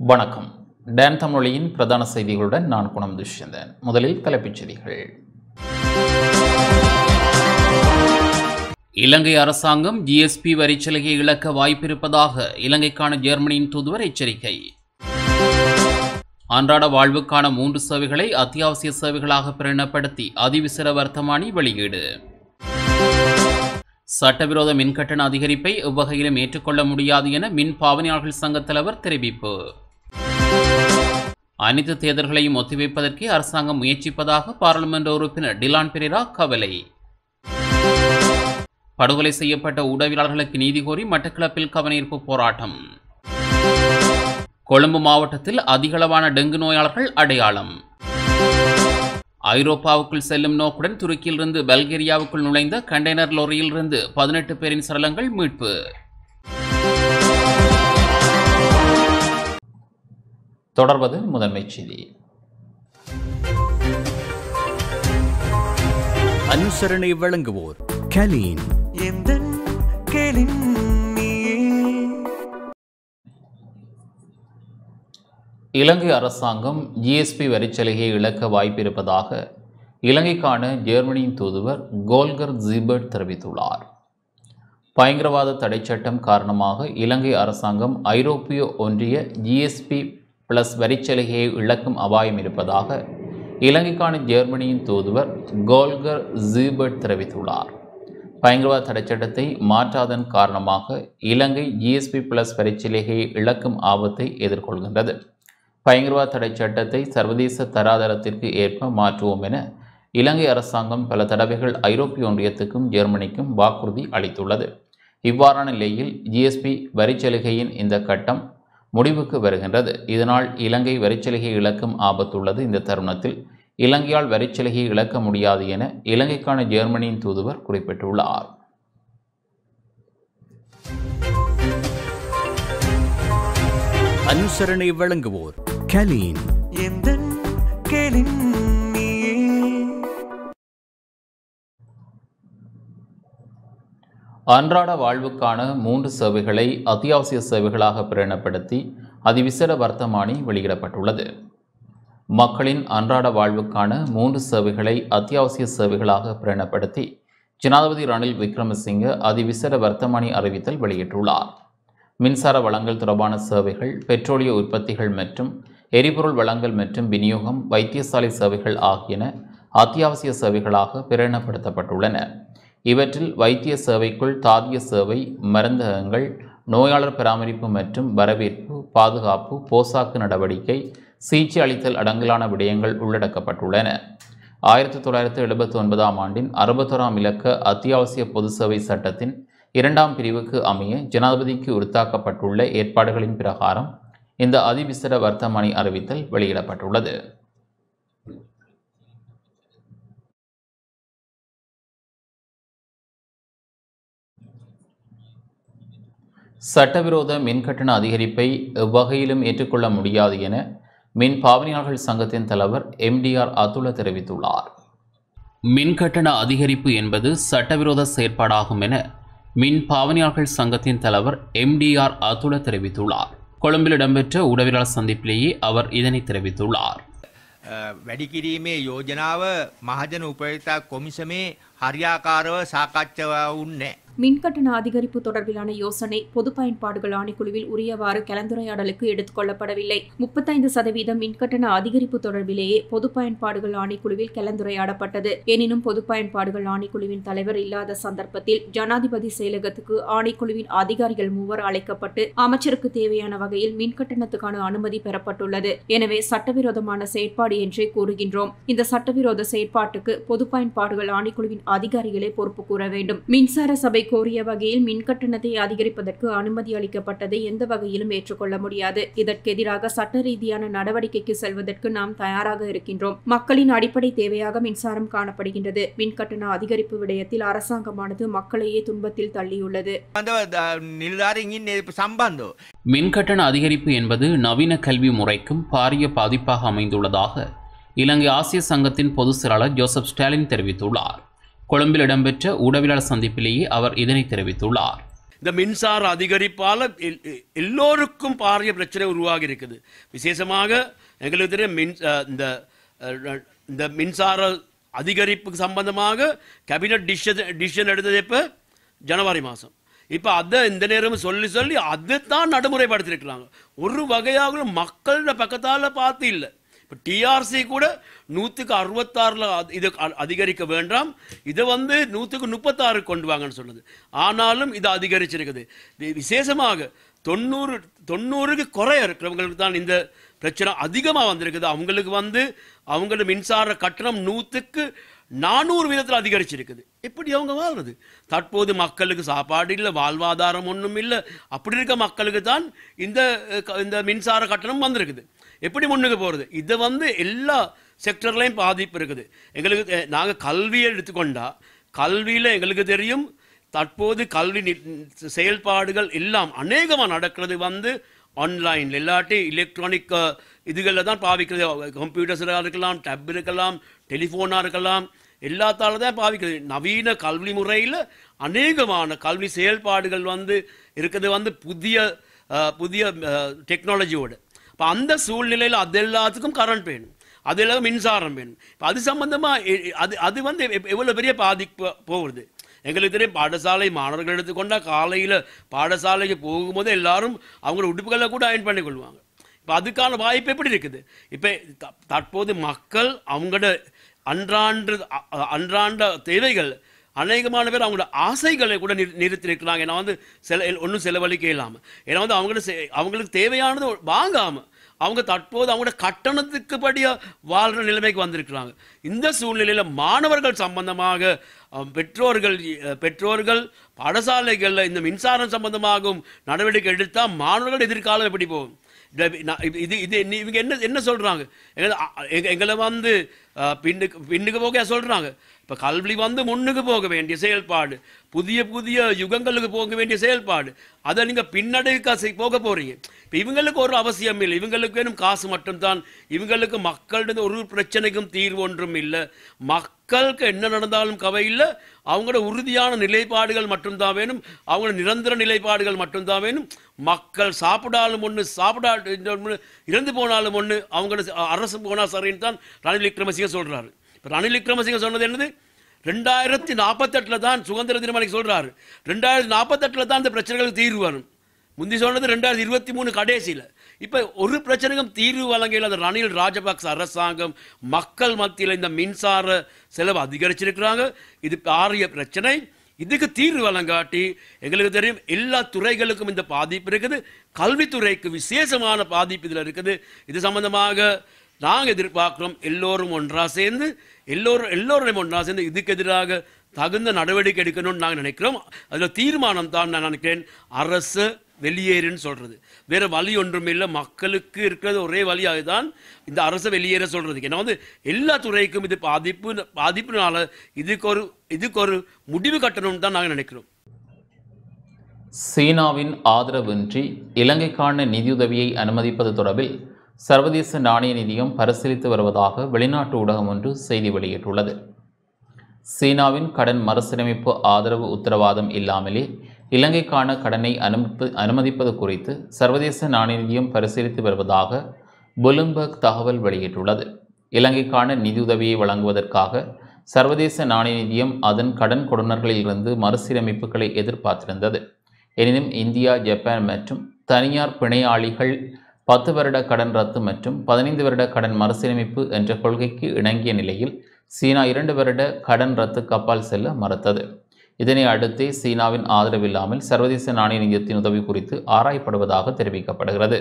வணக்கம் டான் தமிழொலியின் பிரதான செய்திகளுடன் நான் குணம் துஷ்யந்தன் முதலில் தலைப்புச் செய்திகள் இலங்கை அரசாங்கம் ஜிஎஸ்பி வரிச்சலுகையை இழக்க வாய்ப்பிருப்பதாக இலங்கைக்கான ஜெர்மனியின் தூதுவர் எச்சரிக்கை அன்றாட வாழ்வுக்கான மூன்று சேவைகளை அத்தியாவசிய சேவைகளாக பிரகடனப்படுத்தி அதிவிசர வர்த்தமானி வெளியீடு சட்டவிரோத மின்கட்டண அதிகரிப்பை எவ்வகையிலும் ஏற்றுக்கொள்ள முடியாது என மின் பாவனையாளர்கள் சங்க தலைவர் தெரிவிப்பு அனைத்து தேர்தல்களையும் ஒத்திவைப்பதற்கு அரசாங்கம் முயற்சிப்பதாக பாராளுமன்ற உறுப்பினர் டிலான் பெரேரா கவலை படுகொலை செய்யப்பட்ட ஊடகவியலாளர்களுக்கு நீதி கோரி மட்டக்களப்பில் கவனஈர்ப்பு போராட்டம் கொழும்பு மாவட்டத்தில் அதிகளவான டெங்கு நோயாளர்கள் அடையாளம் ஐரோப்பாவுக்குள் செல்லும் நோக்குடன் துருக்கியிலிருந்து பல்கேரியாவுக்குள் நுழைந்த கண்டெய்னர் லோரியிலிருந்து பதினெட்டு பேரின் சடலங்கள் மீட்பு தொடர்வது முதன்மைச் செய்தி அனுசரணை வழங்குவோர் கலீன் எந்தன் கேளின் நீயே இலங்கை அரசாங்கம் ஜிஎஸ்பி வரிச்சலுகையை இழக்க வாய்ப்பிருப்பதாக இலங்கைக்கான ஜெர்மனியின் தூதுவர் கோல்கர் ஜிபர்ட் தெரிவித்துள்ளார் பயங்கரவாத தடைச் சட்டம் காரணமாக இலங்கை அரசாங்கம் ஐரோப்பிய ஒன்றிய ஜிஎஸ்பி பிளஸ் வரிச்சலுகையை இழக்கும் அபாயம் இருப்பதாக இலங்கைக்கான ஜெர்மனியின் தூதுவர் கோல்கர் ஜீபர்ட் தெரிவித்துள்ளார் பயங்கரவாத தடைச்சட்டத்தை மாற்றாதன் காரணமாக இலங்கை ஜிஎஸ்பி பிளஸ் வரிச்சலுகையை இழக்கும் ஆபத்தை எதிர்கொள்கின்றது பயங்கரவாத தடை சட்டத்தை சர்வதேச தராதரத்திற்கு ஏற்ப மாற்றுவோம் என இலங்கை அரசாங்கம் பல தடவைகள் ஐரோப்பிய ஒன்றியத்துக்கும் ஜெர்மனிக்கும் வாக்குறுதி அளித்துள்ளது இவ்வாறான நிலையில் ஜிஎஸ்பி வரிச்சலுகையின் இந்த கட்டம் முடிவுக்கு வருகின்றது இதனால் இலங்கை வரிச்சலுகை இழக்கும் ஆபத்துள்ளது இந்த தருணத்தில் இலங்கையால் வரிச்சலுகையை இழக்க முடியாது என இலங்கைக்கான ஜெர்மனியின் தூதுவர் குறிப்பிட்டுள்ளார் அனுசரணை வழங்குவோர் கலீன் எந்தன் கேளின் நீயே அன்றாட வாழ்வுக்கான மூன்று சேவைகளை அத்தியாவசிய சேவைகளாக பிரகடனப்படுத்தி அதிவிசேட வர்த்தமானி வெளியிடப்பட்டுள்ளது மக்களின் அன்றாட வாழ்வுக்கான மூன்று சேவைகளை அத்தியாவசிய சேவைகளாக பிரகடனப்படுத்தி ஜனாதிபதி ரணில் விக்ரமசிங்க அதிவிசேட வர்த்தமானி அறிவித்தல் வெளியிட்டுள்ளார் மின்சார வளங்கள் தொடர்பான சேவைகள் பெட்ரோலிய உற்பத்திகள் மற்றும் எரிபொருள் வளங்கள் மற்றும் விநியோகம் வைத்தியசாலை சேவைகள் ஆகியன அத்தியாவசிய சேவைகளாக பிரகடனப்படுத்தப்பட்டுள்ளன இவற்றில் வைத்திய சேவைக்குள் தாதிய சேவை மருந்தகங்கள் நோயாளர் பராமரிப்பு மற்றும் வரவேற்பு பாதுகாப்பு போசாக்கு நடவடிக்கை சிகிச்சை அளித்தல் அடங்கலான விடயங்கள் உள்ளடக்கப்பட்டுள்ளன ஆயிரத்தி தொள்ளாயிரத்தி எழுபத்தி ஒன்பதாம் ஆண்டின் அறுபத்தோராம் இலக்க அத்தியாவசிய பொது சேவை சட்டத்தின் இரண்டாம் பிரிவுக்கு அமைய ஜனாதிபதிக்கு உறுத்தாக்கப்பட்டுள்ள ஏற்பாடுகளின் பிரகாரம் இந்த அதிவிசேட வர்த்தமானி அறிவித்தல் வெளியிடப்பட்டுள்ளது சட்டவிரோத மின்கட்டண அதிகரிப்பை எவ்வகையிலும் ஏற்றுக்கொள்ள முடியாது என மின் பாவனையாளர்கள் சங்கத்தின் தலைவர் எம்டிஆர் அதுல தெரிவித்துள்ளார் மின்கட்டண அதிகரிப்பு என்பது சட்டவிரோத செயற்பாடாகும் என மின் பாவனையாளர்கள் சங்கத்தின் தலைவர் எம்டிஆர் அதுல தெரிவித்துள்ளார் கொழும்பில் இடம்பெற்ற உடவியலாளர் சந்திப்பிலேயே அவர் இதனை தெரிவித்துள்ளார் වැඩි කිරීමේ යෝජනාව මහජන උපයතා කොමිසමේ හරියාකාරව සාකච්ඡව උන්නේ. மின்கட்டண அதிகரிப்பு தொடர்பிலான யோசனை பொது பயன்பாடுகள் ஆணைக்குழுவில் உரியவாறு கலந்துரையாடலுக்கு எடுத்துக் கொள்ளப்படவில்லை முப்பத்தைந்து சதவீதம் மின்கட்டண அதிகரிப்பு தொடர்பிலேயே பொது பயன்பாடுகள் ஆணைக்குழுவில் கலந்துரையாடப்பட்டது எனினும் பொது பயன்பாடுகள் ஆணைக்குழுவின் தலைவர் இல்லாத சந்தர்ப்பத்தில் ஜனாதிபதி செயலகத்துக்கு ஆணைக்குழுவின் அதிகாரிகள் மூவர் அழைக்கப்பட்டு அமைச்சருக்கு தேவையான வகையில் மின்கட்டணத்துக்கான அனுமதி பெறப்பட்டுள்ளது எனவே சட்டவிரோதமான செயற்பாடு என்றே கூறுகின்றோம் இந்த சட்டவிரோத செயற்பாட்டுக்கு பொது பயன்பாடுகள் ஆணைக்குழுவின் அதிகாரிகளே பொறுப்பு கூற வேண்டும் மின்சார சபை கோரிய வகையில் மின் கட்டணத்தை அதிகரிப்பதற்கு அனுமதி அளிக்கப்பட்டதை எந்த வகையிலும் ஏற்றுக்கொள்ள முடியாது இதற்கு எதிராக சட்ட ரீதியான நடவடிக்கைக்கு செல்வதற்கு நாம் தயாராக இருக்கின்றோம் மக்களின் அடிப்படை தேவையாக மின்சாரம் காணப்படுகின்றது மின் கட்டண அதிகரிப்பு விடயத்தில் அரசாங்கமானது மக்களையே துன்பத்தில் தள்ளியுள்ளது බඳව නිල්ධාරින් ඉන්න සම්බන්ධෝ. மின்கட்டண அதிகரிப்பு என்பது நவீன கல்வி முறைக்கும் பாரிய பாதிப்பாக அமைந்துள்ளதாக இலங்கை ஆசிய சங்கத்தின் பொதுச் செயலாளர் ஜோசப் ஸ்டாலின் தெரிவித்துள்ளார் கொழும்பில் இடம்பெற்ற ஊடகவியலாளர் சந்திப்பிலேயே அவர் இதனை தெரிவித்துள்ளார் இந்த மின்சார அதிகரிப்பால் எல்- எ- எல்லோருக்கும் பாரிய பிரச்சனை உருவாகி இருக்குது விசேஷமாக எங்களுக்கு தெரியும் மின் அஹ், இந்த அஹ், ர- இந்த மின்சார அதிகரிப்புக்கு சம்பந்தமாக கேபினட் டிசிஷன் டிசிஷன் எடுத்தது எப்போ ஜனவரி மாதம் இப்போ அதை இந்த நேரம் சொல்லி சொல்லி அதைத்தான் நடைமுறைப்படுத்தியிருக்கிறாங்க ஒரு வகையாக மக்களோட பக்கத்தால் பார்த்து இல்லை இப்போ டிஆர்சி கூட நூற்றுக்கு அறுபத்தாறில் இது அ- அதிகரிக்க வேண்டாம் இதை வந்து நூற்றுக்கு முப்பத்தாறு கொண்டு வாங்கன்னு சொல்லுது ஆனாலும் இது அதிகரிச்சிருக்குது வி- விசேஷமாக தொண்ணூறு தொண்ணூறுக்கு குறைய இருக்கிறவங்களுக்கு தான் இந்த பிரச்சனை அதிகமாக வந்திருக்குது அவங்களுக்கு வந்து அவங்களோட மின்சார கட்டணம் நூற்றுக்கு நானூறு வீதத்தில் அதிகரிச்சிருக்குது எப்படி அவங்க வாழ்றது தற்போது மக்களுக்கு சாப்பாடு இல்லை வாழ்வாதாரம் ஒன்றும் இல்லை அப்படி இருக்க மக்களுக்கு தான் இந்த அஹ், க- இந்த மின்சார கட்டணம் வந்திருக்குது எப்படி முன்னுக்கு போகிறது இதை வந்து எல்லா செக்டர்லையும் பாதிப்பு இருக்குது எங்களுக்கு நாங்கள் கல்வியை எடுத்துக்கொண்டா கல்வியில் எங்களுக்கு தெரியும் தற்போது கல்வி நி- செயல்பாடுகள் எல்லாம் அநேகமாக நடக்கிறது வந்து ஆன்லைன் இல்லாட்டி எலக்ட்ரானிக் இதுகளில் தான் பாவிக்கிறது கம்ப்யூட்டர்ஸாக இருக்கலாம் டேப் இருக்கலாம் டெலிஃபோனாக இருக்கலாம் எல்லாத்தால தான் பாவிக்கிறது நவீன கல்வி முறையில் அநேகமான கல்வி செயல்பாடுகள் வந்து இருக்கிறது வந்து புதிய அஹ், புதிய டெக்னாலஜியோடு இப்போ அந்த சூழ்நிலையில் அது எல்லாத்துக்கும் கரண்ட் வேணும் அது எல்லாம் மின்சாரம் வேணும் இப்போ அது சம்பந்தமாக அது அது வந்து எவ்- எவ்வளவு பெரிய பாதிப்பு போகுது எங்களுக்கு தெரியும் பாடசாலை மாணவர்கள் எடுத்துக்கொண்டா காலையில் பாடசாலைக்கு போகும்போது எல்லாரும் அவங்களோட உடுப்புகளை கூட அயன் பண்ணி கொள்வாங்க இப்போ அதுக்கான வாய்ப்பு எப்படி இருக்குது இப்போ த- தற்போது மக்கள் அவங்களோட அன்றாண்டு அ- அ- அன்றாண்ட தேவைகள் அநேகமான பேர் அவங்களோட ஆசைகளை கூட நிறு நிறுத்திருக்கிறாங்க ஏன்னா வந்து செல ஒன்றும் செலவழிக்க இல்லாமல் ஏன்னா வந்து அவங்களோட செ- அவங்களுக்கு தேவையானது வாங்காமல் அவங்க தற்போது அவங்களோட கட்டணத்துக்கு படியாக வாழ்கிற நிலைமைக்கு வந்திருக்கிறாங்க இந்த சூழ்நிலையில் மாணவர்கள் சம்பந்தமாக அஹ், பெற்றோர்கள் அஹ், பெற்றோர்கள் பாடசாலைகளில் இந்த மின்சாரம் சம்பந்தமாகவும் நடவடிக்கை எடுத்தால் மாணவர்கள் எதிர்காலம் எப்படி போகும் இத- நான் இது- இது இது நீ- இவங்க என்ன என்ன சொல்கிறாங்க எங்களை அ- எங்க- எங்களை வந்து அஹ், பின்னுக்கு பின்னுக்கு போக சொல்கிறாங்க இப்போ கல்வி வந்து முன்னுக்கு போக வேண்டிய செயல்பாடு புதிய புதிய யுகங்களுக்கு போக வேண்டிய செயல்பாடு அதை நீங்கள் பின்னடைக்க செய்- போக போகிறீங்க இப்போ இவங்களுக்கு ஒரு அவசியம் இல்லை இவங்களுக்கு வேணும் காசு மட்டும்தான் இவங்களுக்கு மக்களிடம் ஒரு பிரச்சனைக்கும் தீர்வு ஒன்றும் இல்லை மக்களுக்கு என்ன நடந்தாலும் கவை இல்லை அவங்களோட உறுதியான நிலைப்பாடுகள் மட்டும்தான் வேணும் அவங்களோட நிரந்தர நிலைப்பாடுகள் மட்டும்தான் வேணும் மக்கள் சாப்பிடாலும் ஒன்று சாப்பிடா இறந்து போனாலும் ஒன்று அவங்களோட அரசு போனால் சரின்னு தான் ரணில் விக்ரமசிங்க சொல்கிறாரு இப்போ ரணில் விக்ரமசிங்க சொன்னது என்னது ரெண்டாயிரத்தி நாற்பத்தெட்டில் தான் சுதந்திர தினம் அன்னைக்கு சொல்கிறாரு ரெண்டாயிரத்தி நாற்பத்தெட்டில் தான் இந்த பிரச்சனைகளுக்கு தீர்வு வரும் முந்தி சொன்னது ரெண்டாயிரத்தி இருபத்தி மூணு கடைசியில் இப்போ ஒரு பிரச்சனைக்கும் தீர்வு வழங்கையில் அந்த ரணில் ராஜபக்ச அரசாங்கம் மக்கள் மத்தியில் இந்த மின்சார செலவு அதிகரிச்சிருக்கிறாங்க இது பாரிய பிரச்சனை இதுக்கு தீர்வு வழங்காட்டி எங்களுக்கு தெரியும் எல்லா துறைகளுக்கும் இந்த பாதிப்பு இருக்குது கல்வித்துறைக்கு விசேஷமான பாதிப்பு இதில் இருக்குது இது சம்பந்தமாக நாங்கள் எதிர்பார்க்கிறோம் எல்லோரும் ஒன்றாக சேர்ந்து எல்லோரும் எல்லோரும் ஒன்றாக சேர்ந்து இதுக்கு எதிராக தகுந்த நடவடிக்கை எடுக்கணும்னு நாங்கள் நினைக்கிறோம் அதில் தீர்மானம் தான் நான் நினைக்கிறேன் அரசு வெளியேறுன்னு சொல்கிறது வேறு வழி ஒன்றும் இல்லை மக்களுக்கு இருக்கிறது ஒரே வழியாக தான் இந்த அரசை வெளியேற சொல்கிறதுக்கு ஏன்னா வந்து எல்லா துறைக்கும் இது பாதிப்பு பாதிப்புனால இதுக்கு ஒரு இதுக்கு ஒரு முடிவு கட்டணும்னு தான் நாங்கள் நினைக்கிறோம் சீனாவின் ஆதரவின்றி இலங்கைக்கான நிதியுதவியை அனுமதிப்பது தொடர்பில் சர்வதேச நாணய நிதியம் பரிசீலித்து வருவதாக வெளிநாட்டு ஊடகம் ஒன்று செய்தி வெளியிட்டுள்ளது சீனாவின் கடன் மறுசீரமைப்பு ஆதரவு உத்தரவாதம் இல்லாமலே இலங்கைக்கான கடனை அனுமதி அனுமதிப்பது குறித்து சர்வதேச நாணய நிதியம் பரிசீலித்து வருவதாக புலும்பர்க் தகவல் வெளியிட்டுள்ளது இலங்கைக்கான நிதியுதவியை வழங்குவதற்காக சர்வதேச நாணய நிதியம் அதன் கடன் கொடுனர்களிலிருந்து மறுசீரமைப்புகளை எதிர்பார்த்திருந்தது எனினும் இந்தியா ஜப்பான் மற்றும் தனியார் பிணையாளிகள் பத்து வருட கடன் ரத்து மற்றும் பதினைந்து வருட கடன் மறுசீரமைப்பு என்ற கொள்கைக்கு இணங்கிய நிலையில் சீனா இரண்டு வருட கடன் ரத்துக்கு அப்பால் செல்ல மறுத்தது இதனை அடுத்தே சீனாவின் ஆதரவில்லாமல் சர்வதேச நாணய நிதியத்தின் உதவி குறித்து ஆராயப்படுவதாக தெரிவிக்கப்படுகிறது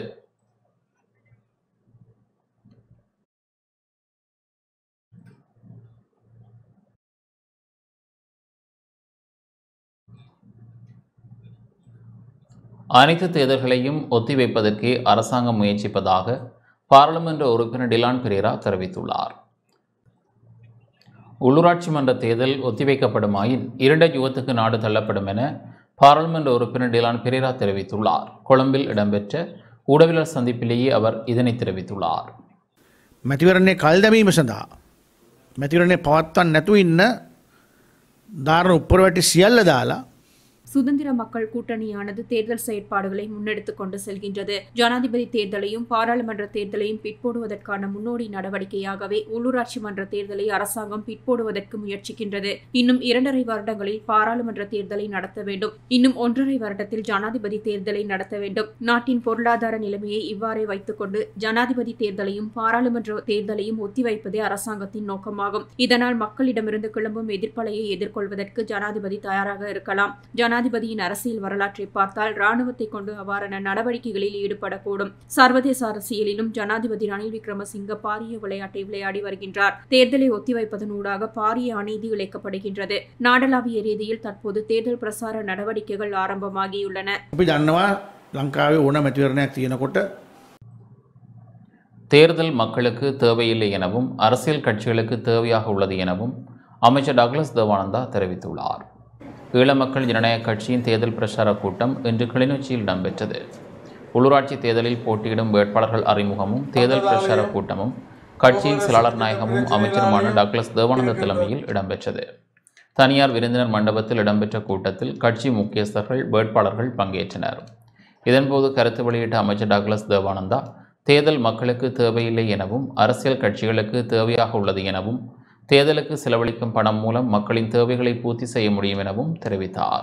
அனைத்து தேர்தல்களையும் ஒத்திவைப்பதற்கே அரசாங்கம் முயற்சிப்பதாக பாராளுமன்ற உறுப்பினர் டிலான் பெரேரா தெரிவித்துள்ளார் உள்ளூராட்சி மன்ற தேர்தல் ஒத்திவைக்கப்படுமாயின் இருண்ட யுகத்துக்கு நாடு தள்ளப்படும் என பாராளுமன்ற உறுப்பினர் டிலான் பெரேரா தெரிவித்துள்ளார் கொழும்பில் இடம்பெற்ற ஊடகவியலாளர் சந்திப்பிலேயே அவர் இதனை தெரிவித்துள்ளார் මැතිවරණය කල් දැමීම සඳහා. මැතිවරණය පවත්වන්න නැතු ඉන්න ධාරණ උප්පර වැටි සියල්ල දාලා சுதந்திர மக்கள் கூட்டணியானது தேர்தல் செயற்பாடுகளை முன்னெடுத்துக் கொண்டு செல்கின்றது ஜனாதிபதி தேர்தலையும் பாராளுமன்ற தேர்தலையும் பிற்போடுவதற்கான முன்னோடி நடவடிக்கையாகவே உள்ளூராட்சி மன்ற தேர்தலை அரசாங்கம் பிற்போடுவதற்கு முயற்சிக்கின்றது இன்னும் இரண்டரை வருடங்களில் பாராளுமன்ற தேர்தலை நடத்த வேண்டும் இன்னும் ஒன்றரை வருடத்தில் ஜனாதிபதி தேர்தலை நடத்த வேண்டும் நாட்டின் பொருளாதார நிலைமையை இவ்வாறே வைத்துக்கொண்டு ஜனாதிபதி தேர்தலையும் பாராளுமன்ற தேர்தலையும் ஒத்திவைப்பதே அரசாங்கத்தின் நோக்கமாகும் இதனால் மக்களிடமிருந்து கிளம்பும் எதிர்ப்பலையை எதிர்கொள்வதற்கு ஜனாதிபதி தயாராக இருக்கலாம் ஜனாதிபதியின் அரசியல் வரலாற்றை பார்த்தால் ராணுவத்தை கொண்டு அவ்வாறான நடவடிக்கைகளில் ஈடுபடக்கூடும் சர்வதேச அரசியலிலும் ஜனாதிபதி ரணில் விக்ரமசிங்க பாரிய விளையாட்டை விளையாடி வருகின்றார் தேர்தலை ஒத்திவைப்பதனூடாக பாரிய அநீதி இழைக்கப்படுகின்றது நாடளாவிய ரீதியில் தற்போது தேர்தல் பிரசார நடவடிக்கைகள் ஆரம்பமாகியுள்ளன අපි දන්නවා ලංකාවේ ඕන මැතිවරණයක් තියෙනකොට தேர்தல் மக்களுக்கு தேவையில்லை எனவும் அரசியல் கட்சிகளுக்கு தேவையாக உள்ளது எனவும் அமைச்சர் டக்ளஸ் தேவானந்தா தெரிவித்துள்ளார் ஈழ மக்கள் ஜனநாயக கட்சியின் தேர்தல் பிரச்சார கூட்டம் இன்று கிளிநொச்சியில் இடம்பெற்றது உள்ளூராட்சி தேர்தலில் போட்டியிடும் வேட்பாளர்கள் அறிமுகமும் தேர்தல் பிரச்சார கூட்டமும் கட்சியின் செயலாளர் நாயகமும் அமைச்சருமான டக்ளஸ் தேவானந்த தலைமையில் இடம்பெற்றது தனியார் விருந்தினர் மண்டபத்தில் இடம்பெற்ற கூட்டத்தில் கட்சி முக்கியஸ்தர்கள் வேட்பாளர்கள் பங்கேற்றனர் இதன்போது கருத்து வெளியிட்ட அமைச்சர் டக்ளஸ் தேவானந்தா தேர்தல் மக்களுக்கு தேவையில்லை எனவும் அரசியல் கட்சிகளுக்கு தேவையாக உள்ளது எனவும் தேர்தலுக்கு செலவழிக்கும் பணம் மூலம் மக்களின் தேவைகளை பூர்த்தி செய்ய முடியும் எனவும் தெரிவித்தார்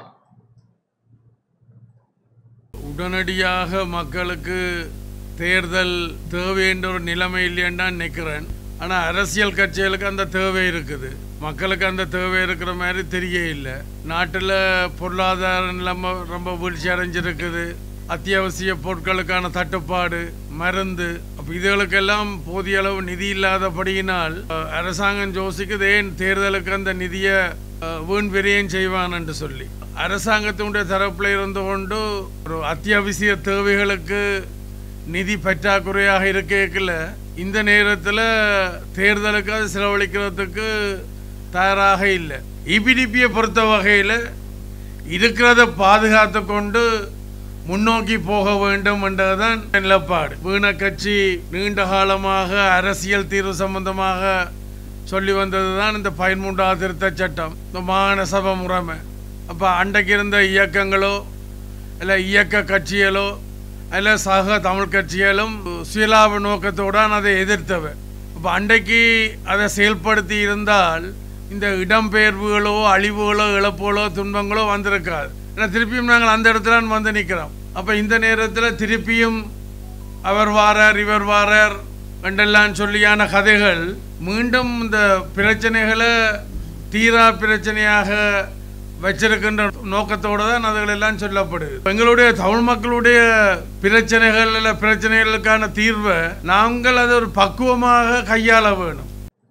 உடனடியாக மக்களுக்கு தேர்தல் தேவை என்ற ஒரு நிலைமை இல்லைன்னு தான் நினைக்கிறேன் ஆனால் அரசியல் கட்சிகளுக்கு அந்த தேவை இருக்குது மக்களுக்கு அந்த தேவை இருக்கிற மாதிரி தெரிய இல்லை நாட்டில் பொருளாதார நிலைமை ரொம்ப வீழ்ச்சி அடைஞ்சிருக்குது அத்தியாவசிய பொருட்களுக்கான தட்டுப்பாடு மருந்து அப்போ இதுகளுக்கெல்லாம் போதிய அளவு நிதி இல்லாதபடியினால் அஹ், அரசாங்கம் யோசிக்குது ஏன் தேர்தலுக்கு அந்த நிதியை அஹ், வீண் விரயம் செய்வான் என்று சொல்லி அரசாங்கத்தினுடைய தரப்பில் இருந்து கொண்டு ஒரு அத்தியாவசிய தேவைகளுக்கு நிதி பற்றாக்குறையாக இருக்கல இந்த நேரத்தில் தேர்தலுக்கு அது செலவழிக்கிறதுக்கு தயாராக இல்லை இபிடிபியை பொறுத்த வகையில் இருக்கிறத பாதுகாத்து கொண்டு முன்னோக்கி போக வேண்டும் என்றதுதான் நிலப்பாடு வீண கட்சி நீண்ட காலமாக அரசியல் தீர்வு சம்பந்தமாக சொல்லி வந்தது தான் இந்த பதிமூன்றாவது திருத்த சட்டம் இந்த மாகாண சபை முறைமை அப்போ அன்றைக்கு இருந்த இயக்கங்களோ இல்லை இயக்க கட்சிகளோ இல்லை சக தமிழ் கட்சிகளும் சுயலாப நோக்கத்தோடு அதை எதிர்த்தவை அப்போ அன்றைக்கு அதை செயல்படுத்தி இருந்தால் இந்த இடம்பெயர்வுகளோ அழிவுகளோ இழப்புகளோ துன்பங்களோ வந்திருக்காது ஏன்னா திருப்பியும் நாங்கள் அந்த இடத்துல வந்து நிற்கிறோம் அப்போ இந்த நேரத்தில் திருப்பியும் அவர் வாரார் இவர் வாரார் என்றெல்லாம் சொல்லியான கதைகள் மீண்டும் இந்த பிரச்சனைகளை தீரா பிரச்சனையாக வச்சிருக்கின்ற நோக்கத்தோடு தான் அதுகள் எல்லாம் சொல்லப்படுது எங்களுடைய தமிழ் மக்களுடைய பிரச்சனைகள் இல்லை பிரச்சனைகளுக்கான தீர்வை நாங்கள் அதை ஒரு பக்குவமாக கையாள வேணும்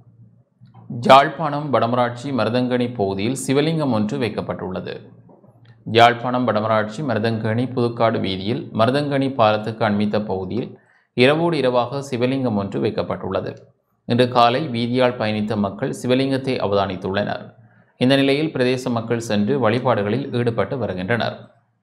யாழ்ப்பாணம் வடமராட்சி மருதங்கணி பகுதியில் சிவலிங்கம் ஒன்று வைக்கப்பட்டுள்ளது யாழ்ப்பாணம் வடமராட்சி மருதங்கணி புதுக்காடு வீதியில் மருதங்கணி பாலத்துக்கு அண்மித்த பகுதியில் இரவோடு இரவாக சிவலிங்கம் ஒன்று வைக்கப்பட்டுள்ளது இன்று காலை வீதியால் பயணித்த மக்கள் சிவலிங்கத்தை அவதானித்துள்ளனர் இந்த நிலையில் பிரதேச மக்கள் சென்று வழிபாடுகளில் ஈடுபட்டு வருகின்றனர்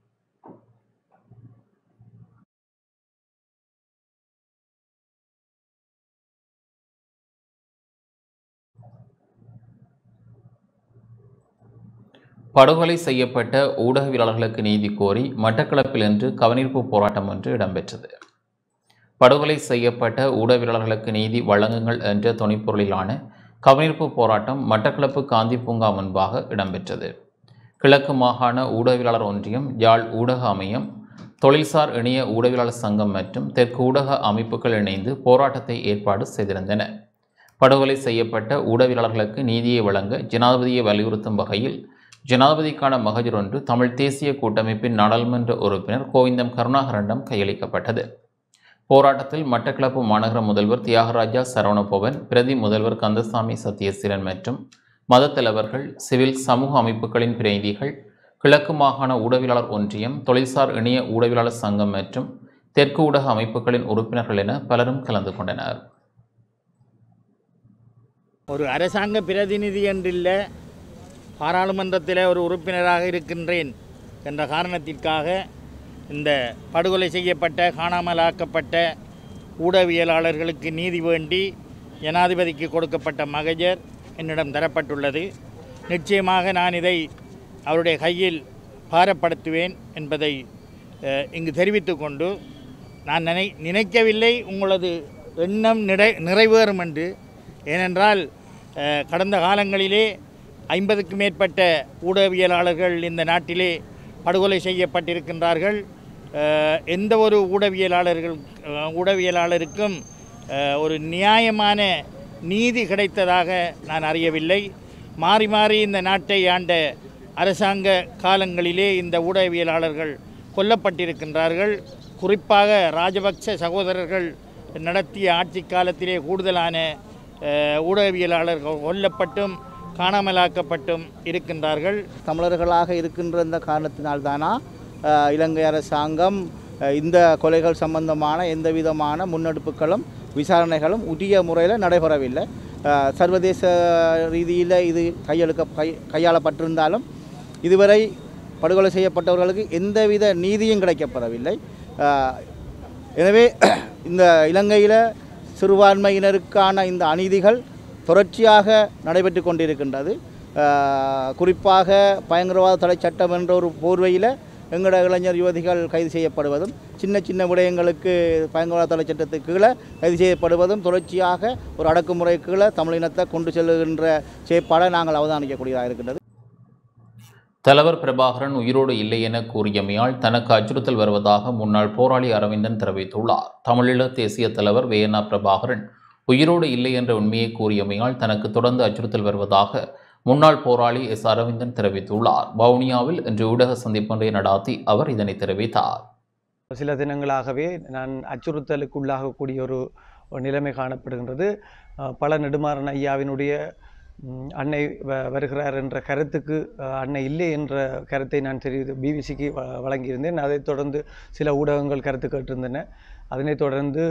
படுகொலை செய்யப்பட்ட ஊடகவியலாளர்களுக்கு நீதி கோரி மட்டக்களப்பில் இன்று கவனிப்பு போராட்டம் ஒன்று இடம்பெற்றது படுகொலை செய்யப்பட்ட ஊடகவியலாளர்களுக்கு நீதி வழங்குங்கள் என்ற துணைப்பொருளிலான கவனிப்பு போராட்டம் மட்டக்களப்பு காந்தி பூங்கா முன்பாக இடம்பெற்றது கிழக்கு மாகாண ஊடகவியலாளர் ஒன்றியம் யாழ் ஊடக அமையம் தொழில்சார் இணைய ஊடகவியலாளர் சங்கம் மற்றும் தெற்கு ஊடக அமைப்புகள் இணைந்து போராட்டத்தை ஏற்பாடு செய்திருந்தன படுகொலை செய்யப்பட்ட ஊடகவியலாளர்களுக்கு நீதியை வழங்க ஜனாதிபதியை வலியுறுத்தும் வகையில் ஜனாதிபதிக்கான மகஜர் ஒன்று தமிழ் தேசிய கூட்டமைப்பின் நாடாளுமன்ற உறுப்பினர் கோவிந்தம் கருணாகரனிடம் கையளிக்கப்பட்டது போராட்டத்தில் மட்டக்களப்பு மாநகர முதல்வர் தியாகராஜா சரவணபவன் பிரதி முதல்வர் கந்தசாமி சத்யசீலன் மற்றும் மதத் தலைவர்கள் சிவில் சமூக அமைப்புகளின் பிரதிநிதிகள் கிழக்கு மாகாண ஊடகவியலாளர் ஒன்றியம் தொழில்சார் இணைய ஊடகவியலாளர் சங்கம் மற்றும் தெற்கு ஊடக அமைப்புகளின் உறுப்பினர்கள் என பலரும் கலந்து கொண்டனர் ஒரு அரசாங்க பிரதிநிதி என்றில்லை பாராளுமன்றத்தில் ஒரு உறுப்பினராக இருக்கின்றேன் என்ற காரணத்திற்காக இந்த படுகொலை செய்யப்பட்ட காணாமலாக்கப்பட்ட ஊடகவியலாளர்களுக்கு நீதி வேண்டி ஜனாதிபதிக்கு கொடுக்கப்பட்ட மகஜர் என்னிடம் தரப்பட்டுள்ளது நிச்சயமாக நான் இதை அவருடைய கையில் பாரப்படுத்துவேன் என்பதை அஹ், இங்கு தெரிவித்துக் கொண்டு நான் நினை நினைக்கவில்லை உங்களது எண்ணம் நிறை நிறைவேறும் என்று ஏனென்றால் அஹ், கடந்த காலங்களிலே ஐம்பதுக்கும் மேற்பட்ட ஊடகவியலாளர்கள் இந்த நாட்டிலே படுகொலை செய்யப்பட்டிருக்கின்றார்கள் அஹ், எந்த ஒரு ஊடகவியலாளர்கள் அஹ், ஊடகவியலாளருக்கும் அஹ், ஒரு நியாயமான நீதி கிடைத்ததாக நான் அறியவில்லை மாறி மாறி இந்த நாட்டை ஆண்ட அரசாங்க காலங்களிலே இந்த ஊடகவியலாளர்கள் கொல்லப்பட்டிருக்கின்றார்கள் குறிப்பாக ராஜபக்ச சகோதரர்கள் நடத்திய ஆட்சி காலத்திலே கூடுதலான அஹ், ஊடகவியலாளர்கள் கொல்லப்பட்டும் காணாமலாக்கப்பட்டும் இருக்கின்றார்கள் தமிழர்களாக இருக்கின்ற இந்த காரணத்தினால்தானா அஹ், இலங்கை அரசாங்கம் அஹ், இந்த கொலைகள் சம்பந்தமான எந்த விதமான முன்னெடுப்புகளும் விசாரணைகளும் உரிய முறையில் நடைபெறவில்லை அஹ், சர்வதேச ரீதியில் இது கையெழுக்க கை கையாளப்பட்டிருந்தாலும் இதுவரை படுகொலை செய்யப்பட்டவர்களுக்கு எந்தவித நீதியும் கிடைக்கப்பெறவில்லை அஹ், எனவே இந்த இலங்கையில் சிறுபான்மையினருக்கான இந்த அநீதிகள் தொடர்ச்சியாக நடைபெற்று கொண்டிருக்கின்றது அஹ், குறிப்பாக பயங்கரவாத தடை சட்டம் என்ற ஒரு போர்வையில் எங்களோட இளைஞர் யுவதிகள் கைது செய்யப்படுவதும் சின்ன சின்ன விடயங்களுக்கு பயங்கரவாத தடை சட்டத்துக்கு கீழே கைது செய்யப்படுவதும் தொடர்ச்சியாக ஒரு அடக்குமுறை கீழே தமிழினத்தை கொண்டு செல்லுகின்ற செயற்பாடை நாங்கள் அவதானிக்கக்கூடியதாக இருக்கின்றது தலைவர் பிரபாகரன் உயிரோடு இல்லை என கூறியமையால் தனக்கு அச்சுறுத்தல் வருவதாக முன்னாள் போராளி அரவிந்தன் தெரிவித்துள்ளார் தமிழீழ தேசிய தலைவர் வேனா பிரபாகரன் உயிரோடு இல்லை என்ற உண்மையை கூறியமையால் தனக்கு தொடர்ந்து அச்சுறுத்தல் வருவதாக முன்னாள் போராளி எஸ் அரவிந்தன் தெரிவித்துள்ளார் வவுனியாவில் இன்று ஊடக சந்திப்பொன்றை நடாத்தி அவர் இதனை தெரிவித்தார் சில தினங்களாகவே நான் அச்சுறுத்தலுக்குள்ளாகக்கூடிய ஒரு ஒரு நிலைமை காணப்படுகின்றது அஹ் பல நெடுமாறன் ஐயாவினுடைய ம், அன்னை வ- வருகிறார் என்ற கருத்துக்கு அஹ், அன்னை இல்லை என்ற கருத்தை நான் தெரிவி பிபிசிக்கு வழங்கியிருந்தேன் அதைத் தொடர்ந்து சில ஊடகங்கள் கருத்து கேட்டிருந்தன அதனைத் தொடர்ந்து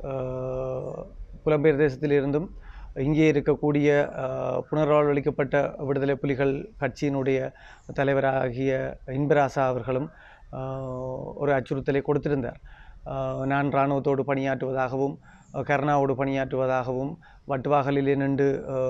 அஹ், புலம்பெயர் தேசத்திலிருந்தும் இங்கே இருக்கக்கூடிய அஹ், புனர்வாழ்வளிக்கப்பட்ட விடுதலை புலிகள் கட்சியினுடைய தலைவராகிய இன்பராசா அவர்களும் அஹ், ஒரு அச்சுறுத்தலை கொடுத்திருந்தார் அஹ், நான் இராணுவத்தோடு பணியாற்றுவதாகவும் அஹ், கருணாவோடு பணியாற்றுவதாகவும் வட்டுவாகலிலே நின்று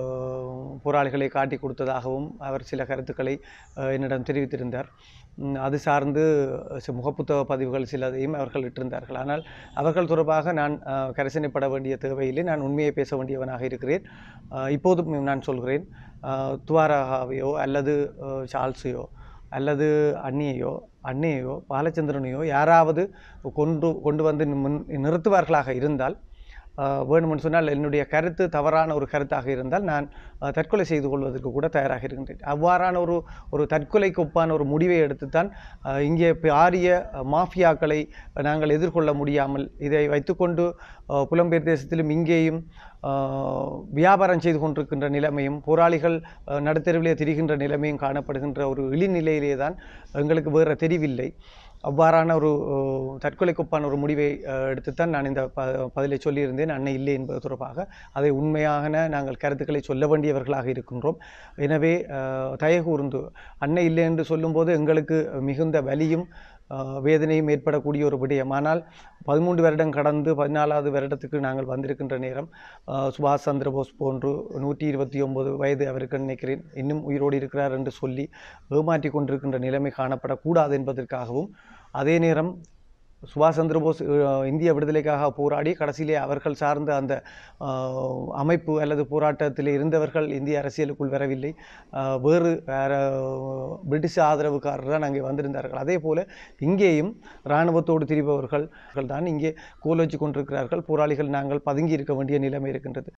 அஹ், போராளிகளை காட்டி கொடுத்ததாகவும் அவர் சில கருத்துக்களை அஹ், என்னிடம் தெரிவித்திருந்தார் ம், அது சார்ந்து சில முகப்புத்தக பதிவுகள் சிலதையும் அவர்கள் இட்டிருந்தார்கள் ஆனால் அவர்கள் தொடர்பாக நான் அஹ், கரிசனைப்பட வேண்டிய தேவையில்லை நான் உண்மையை பேச வேண்டியவனாக இருக்கிறேன் அஹ், இப்போதும் நான் சொல்கிறேன் அஹ், துவாரகாவையோ அல்லது அஹ், சார்ல்ஸையோ அல்லது அண்ணியையோ அன்னையோ பாலச்சந்திரனையோ யாராவது கொண்டு கொண்டு வந்து முன் நிறுத்துவார்களாக இருந்தால் ஆஹ், வேணுமென்று சொன்னால் என்னுடைய கருத்து தவறான ஒரு கருத்தாக இருந்தால் நான் ஆஹ், தற்கொலை செய்து கொள்வதற்கு கூட தயாராக இருக்கின்றேன் அவ்வாறான ஒரு ஒரு தற்கொலைக்கு ஒப்பான ஒரு முடிவை எடுத்துத்தான் ஆஹ், இங்கே பாரிய மாஃபியாக்களை நாங்கள் எதிர்கொள்ள முடியாமல் இதை வைத்துக்கொண்டு ஆஹ், புலம்பெயர் தேசத்திலும் இங்கேயும் ஆஹ், வியாபாரம் செய்து கொண்டிருக்கின்ற நிலைமையும் போராளிகள் ஆஹ், நடுத்தெருவிலே திரிகின்ற நிலைமையும் காணப்படுகின்ற ஒரு இழிநிலையிலே தான் எங்களுக்கு வேறு தெரிவில்லை அவ்வாறான ஒரு அஹ், தற்கொலைக்கு ஒப்பான ஒரு முடிவை அஹ், எடுத்துத்தான் நான் இந்த ப பதிலை சொல்லியிருந்தேன் அன்னை இல்லை என்பது தொடர்பாக அதை உண்மையான நாங்கள் கருத்துக்களை சொல்ல வேண்டியவர்களாக இருக்கின்றோம் எனவே அஹ், தயகூர்ந்து அன்னை இல்லை என்று சொல்லும்போது எங்களுக்கு மிகுந்த வலியும் அஹ், வேதனையும் ஏற்படக்கூடிய ஒரு விடயம் ஆனால் பதிமூன்று வருடம் கடந்து பதினாலாவது வருடத்துக்கு நாங்கள் வந்திருக்கின்ற நேரம் அஹ், சுபாஷ் சந்திரபோஸ் போன்று நூற்றி இருபத்தி ஒன்பது வயது அவருக்கு நினைக்கிறேன் இன்னும் உயிரோடு இருக்கிறார் என்று சொல்லி ஏமாற்றி கொண்டிருக்கின்ற நிலைமை காணப்படக்கூடாது என்பதற்காகவும் அதே நேரம் சுபாஷ் சந்திரபோஸ் அஹ், இந்திய விடுதலைக்காக போராடி கடைசியிலே அவர்கள் சார்ந்த அந்த அஹ், அமைப்பு அல்லது போராட்டத்தில் இருந்தவர்கள் இந்திய அரசியலுக்குள் வரவில்லை அஹ், வேறு வேற பிரிட்டிஷ் ஆதரவுக்காரர் தான் அங்கே வந்திருந்தார்கள் அதே போல இங்கேயும் இராணுவத்தோடு திரிபவர்கள் தான் இங்கே கோல் வச்சு கொண்டிருக்கிறார்கள் போராளிகள் நாங்கள் பதுங்கி இருக்க வேண்டிய நிலைமை இருக்கின்றது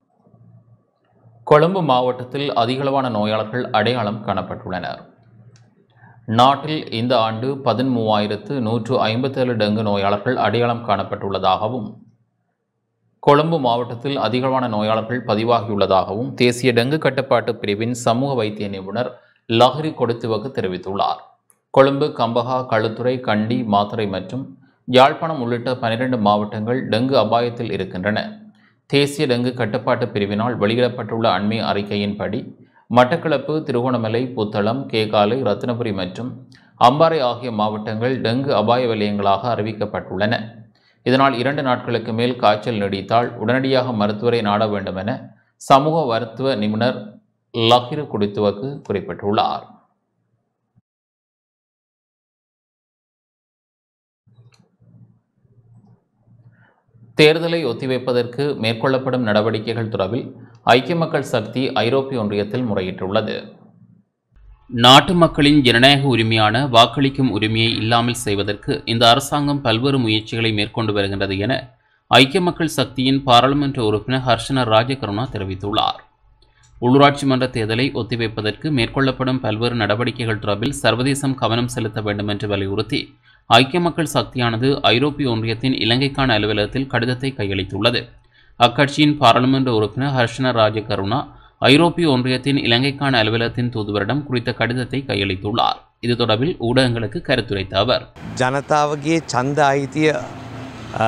கொழும்பு மாவட்டத்தில் அதிகளவான நோயாளர்கள் அடையாளம் காணப்பட்டுள்ளனர் நாட்டில் இந்த ஆண்டு பதிமூவாயிரத்து நூற்று ஐம்பத்தேழு டெங்கு நோயாளர்கள் அடையாளம் காணப்பட்டுள்ளதாகவும் கொழும்பு மாவட்டத்தில் அதிகளவான நோயாளர்கள் பதிவாகியுள்ளதாகவும் தேசிய டெங்கு கட்டுப்பாட்டு பிரிவின் சமூக வைத்திய நிபுணர் லஹரி கொடுத்துவக்கு தெரிவித்துள்ளார் கொழும்பு கம்பஹா களுத்துறை கண்டி மாத்தறை மற்றும் யாழ்ப்பாணம் உள்ளிட்ட பனிரெண்டு மாவட்டங்கள் டெங்கு அபாயத்தில் இருக்கின்றன தேசிய டெங்கு கட்டுப்பாட்டு பிரிவினால் வெளியிடப்பட்டுள்ள அண்மை அறிக்கையின்படி மட்டக்களப்பு திருகோணமலை புத்தளம் கேகாலை ரத்தினபுரி மற்றும் அம்பாறை ஆகிய மாவட்டங்கள் டெங்கு அபாய வலயங்களாக அறிவிக்கப்பட்டுள்ளன இதனால் இரண்டு நாட்களுக்கு மேல் காய்ச்சல் நீடித்தால் உடனடியாக மருத்துவரை நாட வேண்டும் என சமூக மருத்துவ நிபுணர் லஹிரு குடித்துவக்கு குறிப்பிட்டுள்ளார் தேர்தலை ஒத்திவைப்பதற்கு மேற்கொள்ளப்படும் நடவடிக்கைகள் தொடர்பில் ஐக்கிய மக்கள் சக்தி ஐரோப்பிய ஒன்றியத்தில் முறையிட்டுள்ளது நாட்டு மக்களின் ஜனநாயக உரிமையான வாக்களிக்கும் உரிமையை இல்லாமல் செய்வதற்கு இந்த அரசாங்கம் பல்வேறு முயற்சிகளை மேற்கொண்டு வருகின்றது என ஐக்கிய மக்கள் சக்தியின் பாராளுமன்ற உறுப்பினர் ஹர்ஷன ராஜகருணா தெரிவித்துள்ளார் உள்ளூராட்சி மன்ற தேர்தலை ஒத்திவைப்பதற்கு மேற்கொள்ளப்படும் பல்வேறு நடவடிக்கைகள் தொடர்பில் சர்வதேசம் கவனம் செலுத்த வேண்டும் என்று வலியுறுத்தி ஐக்கிய மக்கள் சக்தியானது ஐரோப்பிய ஒன்றியத்தின் இலங்கைக்கான அலுவலகத்தில் கடிதத்தை கையளித்துள்ளது அக்கட்சியின் பாராளுமன்ற உறுப்பினர் ஹர்ஷன ராஜகருணா ஐரோப்பிய ஒன்றியத்தின் இலங்கைக்கான அலுவலகத்தின் தூதுவரிடம் குறித்த கடிதத்தை கையளித்துள்ளார் இது தொடர்பில் ஊடகங்களுக்கு கருத்துரைத்த அவர் ජනතාවගේ චන්ද අයිතිය අ,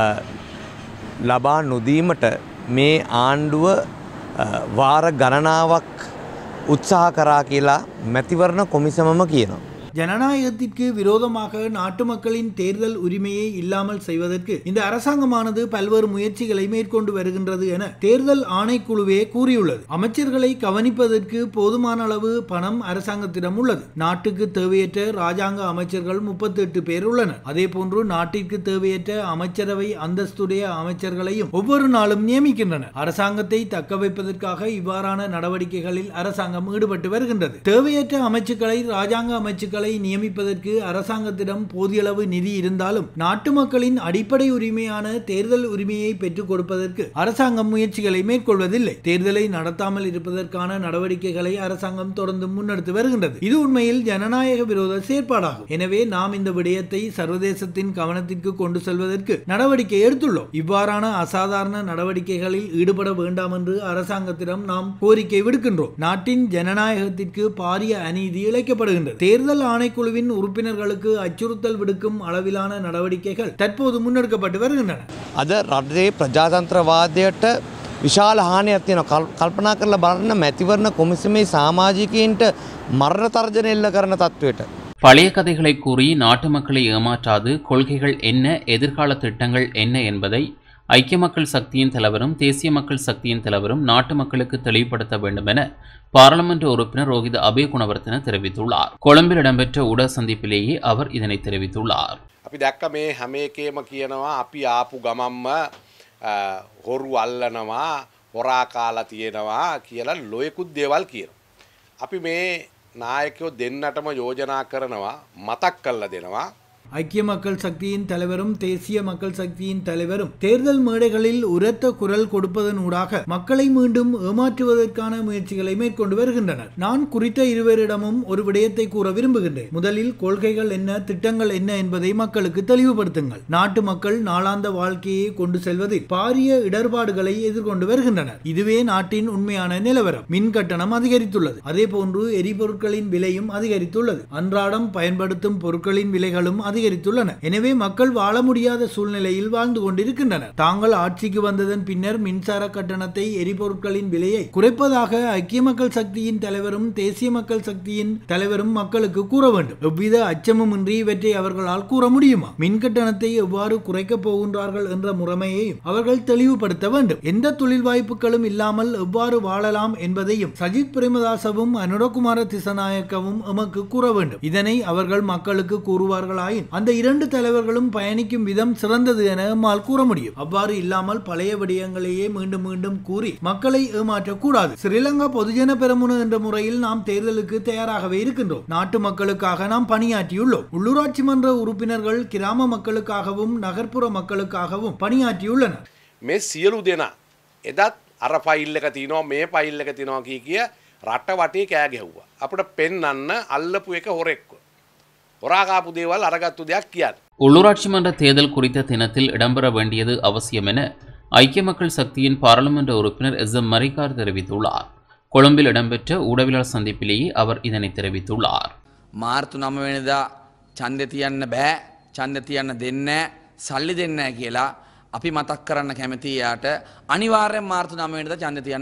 ලබා නොදීමට මේ ආණ්ඩුව අ, වාර ගණනාවක් උත්සාහ කරා කියලා මැතිවරණ කොමිසමම කියනවා. ஜனநாயகத்திற்கு விரோதமாக நாட்டு மக்களின் தேர்தல் உரிமையை இல்லாமல் செய்வதற்கு இந்த அரசாங்கமானது பல்வேறு முயற்சிகளை மேற்கொண்டு வருகின்றது என தேர்தல் ஆணைக்குழுவே கூறியுள்ளது அமைச்சர்களை கவனிப்பதற்கு போதுமான அளவு பணம் அரசாங்கத்திடம் உள்ளது நாட்டுக்கு தேவையற்ற ராஜாங்க அமைச்சர்கள் முப்பத்தி எட்டு பேர் உள்ளனர் அதே போன்று நாட்டிற்கு தேவையற்ற அமைச்சரவை அந்தஸ்துடைய அமைச்சர்களையும் ஒவ்வொரு நாளும் நியமிக்கின்றனர் அரசாங்கத்தை தக்க வைப்பதற்காக இவ்வாறான நடவடிக்கைகளில் அரசாங்கம் ஈடுபட்டு வருகின்றது தேவையற்ற அமைச்சுக்களை ராஜாங்க அமைச்சுக்களை நியமிப்பதற்கு அரசாங்கத்திடம் போதியளவு நிதி இருந்தாலும் நாட்டு மக்களின் அடிப்படை உரிமையான தேர்தல் உரிமையை பெற்றுக் கொடுப்பதற்கு அரசாங்கம் முயற்சிகளை மேற்கொள்வதில்லை தேர்தலை நடத்தாமல் இருப்பதற்கான நடவடிக்கைகளை அரசாங்கம் தொடர்ந்து முன்னெடுத்து வருகின்றது இது உண்மையில் ஜனநாயக விரோத செயற்பாடாகும் எனவே நாம் இந்த விடயத்தை சர்வதேசத்தின் கவனத்திற்கு கொண்டு செல்வதற்கு நடவடிக்கை எடுத்துள்ளோம் இவ்வாறான அசாதாரண நடவடிக்கைகளில் ஈடுபட வேண்டாம் என்று அரசாங்கத்திடம் நாம் கோரிக்கை விடுக்கின்றோம் நாட்டின் ஜனநாயகத்திற்கு பாரிய அநீதி இழைக்கப்படுகின்றது தேர்தல் ஆணைக்குழுவின் உறுப்பினர்களுக்கு அச்சுறுத்தல் விடுக்கும் அளவிலான நடவடிக்கைகள் தற்போது முன்னெடுக்கப்பட்டு வருகின்றன අද රටේ ප්‍රජාතන්ත්‍රවාදයට විශාල හානියක් තියෙනවා. කල්- කල්පනා කරලා බලන්න මැතිවරණ කොමිසමේ සමාජිකයින්ට මරණ තර්ජන එල්ල කරන තත්වයට. பழைய கதைகளை கூறி நாட்டு மக்களை ஏமாற்றாது கொள்கைகள் என்ன எதிர்கால திட்டங்கள் என்ன என்பதை ஐக்கிய மக்கள் சக்தியின் தலைவரும் தேசிய மக்கள் சக்தியின் தலைவரும் நாட்டு மக்களுக்கு தெளிவுபடுத்த வேண்டும் என பாராளுமன்ற உறுப்பினர் ரோஹித அபே குணவர்த்தன தெரிவித்துள்ளார் கொழும்பில் இடம்பெற்ற ஊடக சந்திப்பிலேயே அவர் இதனை தெரிவித்துள்ளார் අපි දැක්ක මේ හැම එකේම කියනවා අපි ආපු ගමම්ම අ, හොරු අල්ලනවා හොරා කාලා තියෙනවා කියලා ලොයකුත් දේවල් කියනවා. අපි මේ නායකයෝ දෙන්නටම යෝජනා කරනවා මතක් කල්ල දෙනවා ஐக்கிய மக்கள் சக்தியின் தலைவரும் தேசிய மக்கள் சக்தியின் தலைவரும் தேர்தல் மேடைகளில் உரத்த குரல் கொடுப்பதனூடாக மக்களை மீண்டும் ஏமாற்றுவதற்கான முயற்சிகளை மேற்கொண்டு வருகின்றனர் நான் குறித்த இருவரிடமும் ஒரு விடயத்தை கூற விரும்புகின்றேன் முதலில் கொள்கைகள் என்ன திட்டங்கள் என்ன என்பதை மக்களுக்கு தெளிவுபடுத்துங்கள் நாட்டு மக்கள் நாளாந்த வாழ்க்கையை கொண்டு செல்வதில் பாரிய இடர்பாடுகளை எதிர்கொண்டு வருகின்றனர் இதுவே நாட்டின் உண்மையான நிலவரம் மின் கட்டணம் அதிகரித்துள்ளது அதே போன்று எரிபொருட்களின் விலையும் அதிகரித்துள்ளது அன்றாடம் பயன்படுத்தும் பொருட்களின் விலைகளும் அதிகரித்துள்ளன எனவே மக்கள் வாழ முடியாத சூழ்நிலையில் வாழ்ந்து கொண்டிருக்கின்றனர் தாங்கள் ஆட்சிக்கு வந்ததன் பின்னர் மின்சார கட்டணத்தை எரிபொருட்களின் விலையை குறைப்பதாக ஐக்கிய மக்கள் சக்தியின் தலைவரும் தேசிய மக்கள் சக்தியின் தலைவரும் மக்களுக்கு கூற வேண்டும் எவ்வித அச்சமுமின்றி இவற்றை அவர்களால் கூற முடியுமா மின் கட்டணத்தை எவ்வாறு குறைக்கப் போகின்றார்கள் என்ற முறைமையையும் அவர்கள் தெளிவுபடுத்த வேண்டும் எந்த தொழில் வாய்ப்புகளும் இல்லாமல் எவ்வாறு வாழலாம் என்பதையும் சஜித் பிரேமதாசவும் அனுரகுமார திசநாயக்கவும் எமக்கு கூற வேண்டும் இதனை அவர்கள் மக்களுக்கு கூறுவார்களாயின் அந்த இரண்டு தலைவர்களும் பயணிக்கும் விதம் சிறந்தது என எம்மால் கூற முடியும் அவ்வாறு இல்லாமல் பழைய விடயங்களையே மீண்டும் மீண்டும் கூறி மக்களை ஏமாற்றக்கூடாது ஸ்ரீலங்கா பொதுஜன பெரமுன என்ற முறையில் நாம் தேர்தலுக்கு தயாராகவே இருக்கின்றோம் நாட்டு மக்களுக்காக நாம் பணியாற்றியுள்ளோம் உள்ளூராட்சி மன்ற உறுப்பினர்கள் கிராம மக்களுக்காகவும் நகர்ப்புற மக்களுக்காகவும் பணியாற்றியுள்ளனர் මේ සියලු දෙනා එදත් අර පයිල් එක තිනවා මේ පයිල් එක තිනවා කිය කිය රට වටේ කෑ ගැහ්වා. අපට පෙන්නන්න අල්ලපු එක හොරෙක්ව. හොරාකාපු දේවල් අරගත්තු දෙයක් කියන්න. உள்ளூராட்சி மன்ற தேர்தல் குறித்த தினத்தில் இடம்பெற வேண்டியது அவசியம் என ஐக்கிய மக்கள் சக்தியின் பாராளுமன்ற உறுப்பினர் எஸ் எம் மரிகார் தெரிவித்துள்ளார் கொழும்பில் இடம்பெற்ற ஊடகவியலாளர் சந்திப்பிலேயே அவர் இதனை தெரிவித்துள்ளார் මාර්තු නම වෙනදා ඡන්දෙ තියන්න බෑ ඡන්දෙ තියන්න දෙන්න සල්ලි දෙන්න කියලා අපි මතක් කරන්න කැමති යාට අනිවාර්යෙන් මාර්තු නම වෙනදා ඡන්දෙ තියන්න ඕන.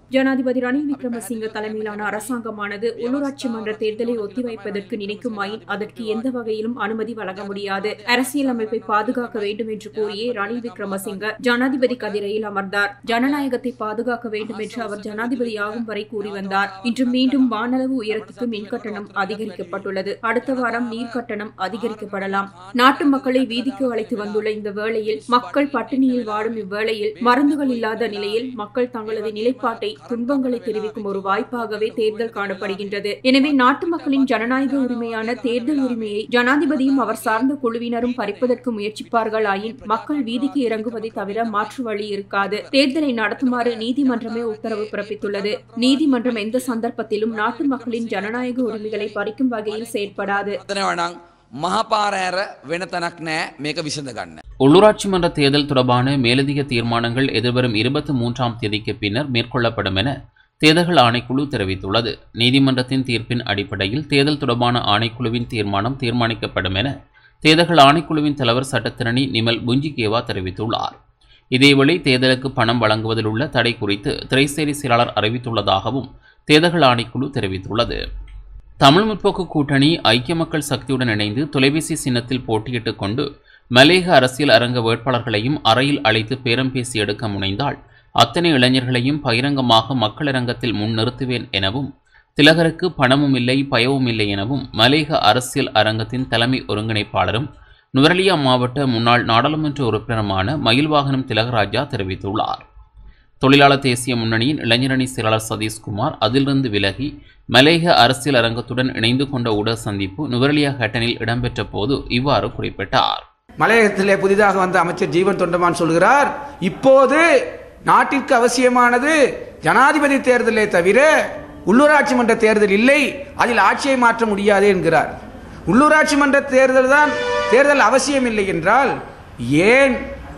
ஜனாதிபதி ரணில் விக்ரமசிங்க தலைமையிலான அரசாங்கமானது உள்ளூராட்சி மன்ற தேர்தலை ஒத்திவைப்பதற்கு நினைக்குமாயின் அதற்கு எந்த வகையிலும் அனுமதி வழங்க முடியாது அரசியல் அமைப்பை பாதுகாக்க வேண்டும் என்று கூறியே ரணில் விக்ரமசிங்க ஜனாதிபதி கதிரையில் அமர்ந்தார் ஜனநாயகத்தை பாதுகாக்க வேண்டும் என்று அவர் ஜனாதிபதியாகும் வரை கூறி வந்தார் இன்று மீண்டும் வானளவு உயரத்துக்கு மின் கட்டணம் அதிகரிக்கப்பட்டுள்ளது அடுத்த வாரம் நீர் கட்டணம் அதிகரிக்கப்படலாம் நாட்டு மக்களை வீதிக்கு அழைத்து வந்துள்ள இந்த வேளையில் மக்கள் பட்டினியில் வாடும் இவ்வேளையில் மருந்துகள் இல்லாத நிலையில் மக்கள் தங்களது நிலைப்பாட்டை துன்பங்களை தெரிவிக்கும் ஒரு வாய்ப்பாகவே தேர்தல் காணப்படுகின்றது எனவே நாட்டு மக்களின் ஜனநாயக உரிமையான தேர்தல் உரிமையை ஜனாதிபதியும் அவர் சார்ந்த குழுவினரும் பறிப்பதற்கு முயற்சிப்பார்கள் ஆயின் மக்கள் வீதிக்கு இறங்குவதை தவிர மாற்று வழி இருக்காது தேர்தலை நடத்துமாறு நீதிமன்றமே உத்தரவு பிறப்பித்துள்ளது நீதிமன்றம் எந்த சந்தர்ப்பத்திலும் நாட்டு மக்களின் ஜனநாயக உரிமைகளை பறிக்கும் வகையில் செயற்படாது තනවනං මහපාරෑර වෙන තැනක් නෑ මේක විසඳ ගන්න. உள்ளூராட்சி மன்ற தேர்தல் தொடர்பான மேலதிக தீர்மானங்கள் எதிர்வரும் இருபத்தி மூன்றாம் தேதிக்கு பின்னர் மேற்கொள்ளப்படும் என தேர்தல்கள் ஆணைக்குழு தெரிவித்துள்ளது நீதிமன்றத்தின் தீர்ப்பின் அடிப்படையில் தேர்தல் தொடர்பான ஆணைக்குழுவின் தீர்மானம் தீர்மானிக்கப்படும் என தேர்தல்கள் ஆணைக்குழுவின் தலைவர் சட்டத்திரணி நிமல் புஞ்சிகேவா தெரிவித்துள்ளார் இதேவேளை தேர்தலுக்கு பணம் வழங்குவதில் உள்ள தடை குறித்து திரைசேரி செயலாளர் அறிவித்துள்ளதாகவும் தேர்தல்கள் ஆணைக்குழு தெரிவித்துள்ளது தமிழ் முற்போக்கு கூட்டணி ஐக்கிய மக்கள் சக்தியுடன் இணைந்து தொலைபேசி சின்னத்தில் போட்டியிட்டுக் கொண்டு மலேக அரசியல் அரங்க வேட்பாளர்களையும் அறையில் அழைத்து பேரம் பேசி எடுக்க முனைந்தால் அத்தனை இளைஞர்களையும் பகிரங்கமாக மக்களரங்கத்தில் முன்னிறுத்துவேன் எனவும் திலகருக்கு பணமும் இல்லை பயவும் இல்லை எனவும் மலேக அரசியல் அரங்கத்தின் தலைமை ஒருங்கிணைப்பாளரும் நுவரலியா மாவட்ட முன்னாள் நாடாளுமன்ற உறுப்பினருமான மயில்வாகனம் திலகராஜா தெரிவித்துள்ளார் தொழிலாளர் தேசிய முன்னணியின் இளைஞரணி செயலாளர் சதீஷ்குமார் அதிலிருந்து விலகி மலேக அரசியல் அரங்கத்துடன் இணைந்து கொண்ட ஊடக சந்திப்பு நுவரலியா ஹட்டனில் இடம்பெற்ற போது இவ்வாறு குறிப்பிட்டார் மலையகத்திலே புதிதாக வந்த அமைச்சர் ஜீவன் தொண்டமான் சொல்கிறார் இப்போது நாட்டிற்கு அவசியமானது ஜனாதிபதி தேர்தலே தவிர உள்ளூராட்சி மன்ற தேர்தல் இல்லை அதில் ஆட்சியை மாற்ற முடியாது என்கிறார் உள்ளூராட்சி மன்ற தேர்தல் தான் தேர்தல் அவசியம் இல்லை என்றால் ஏன்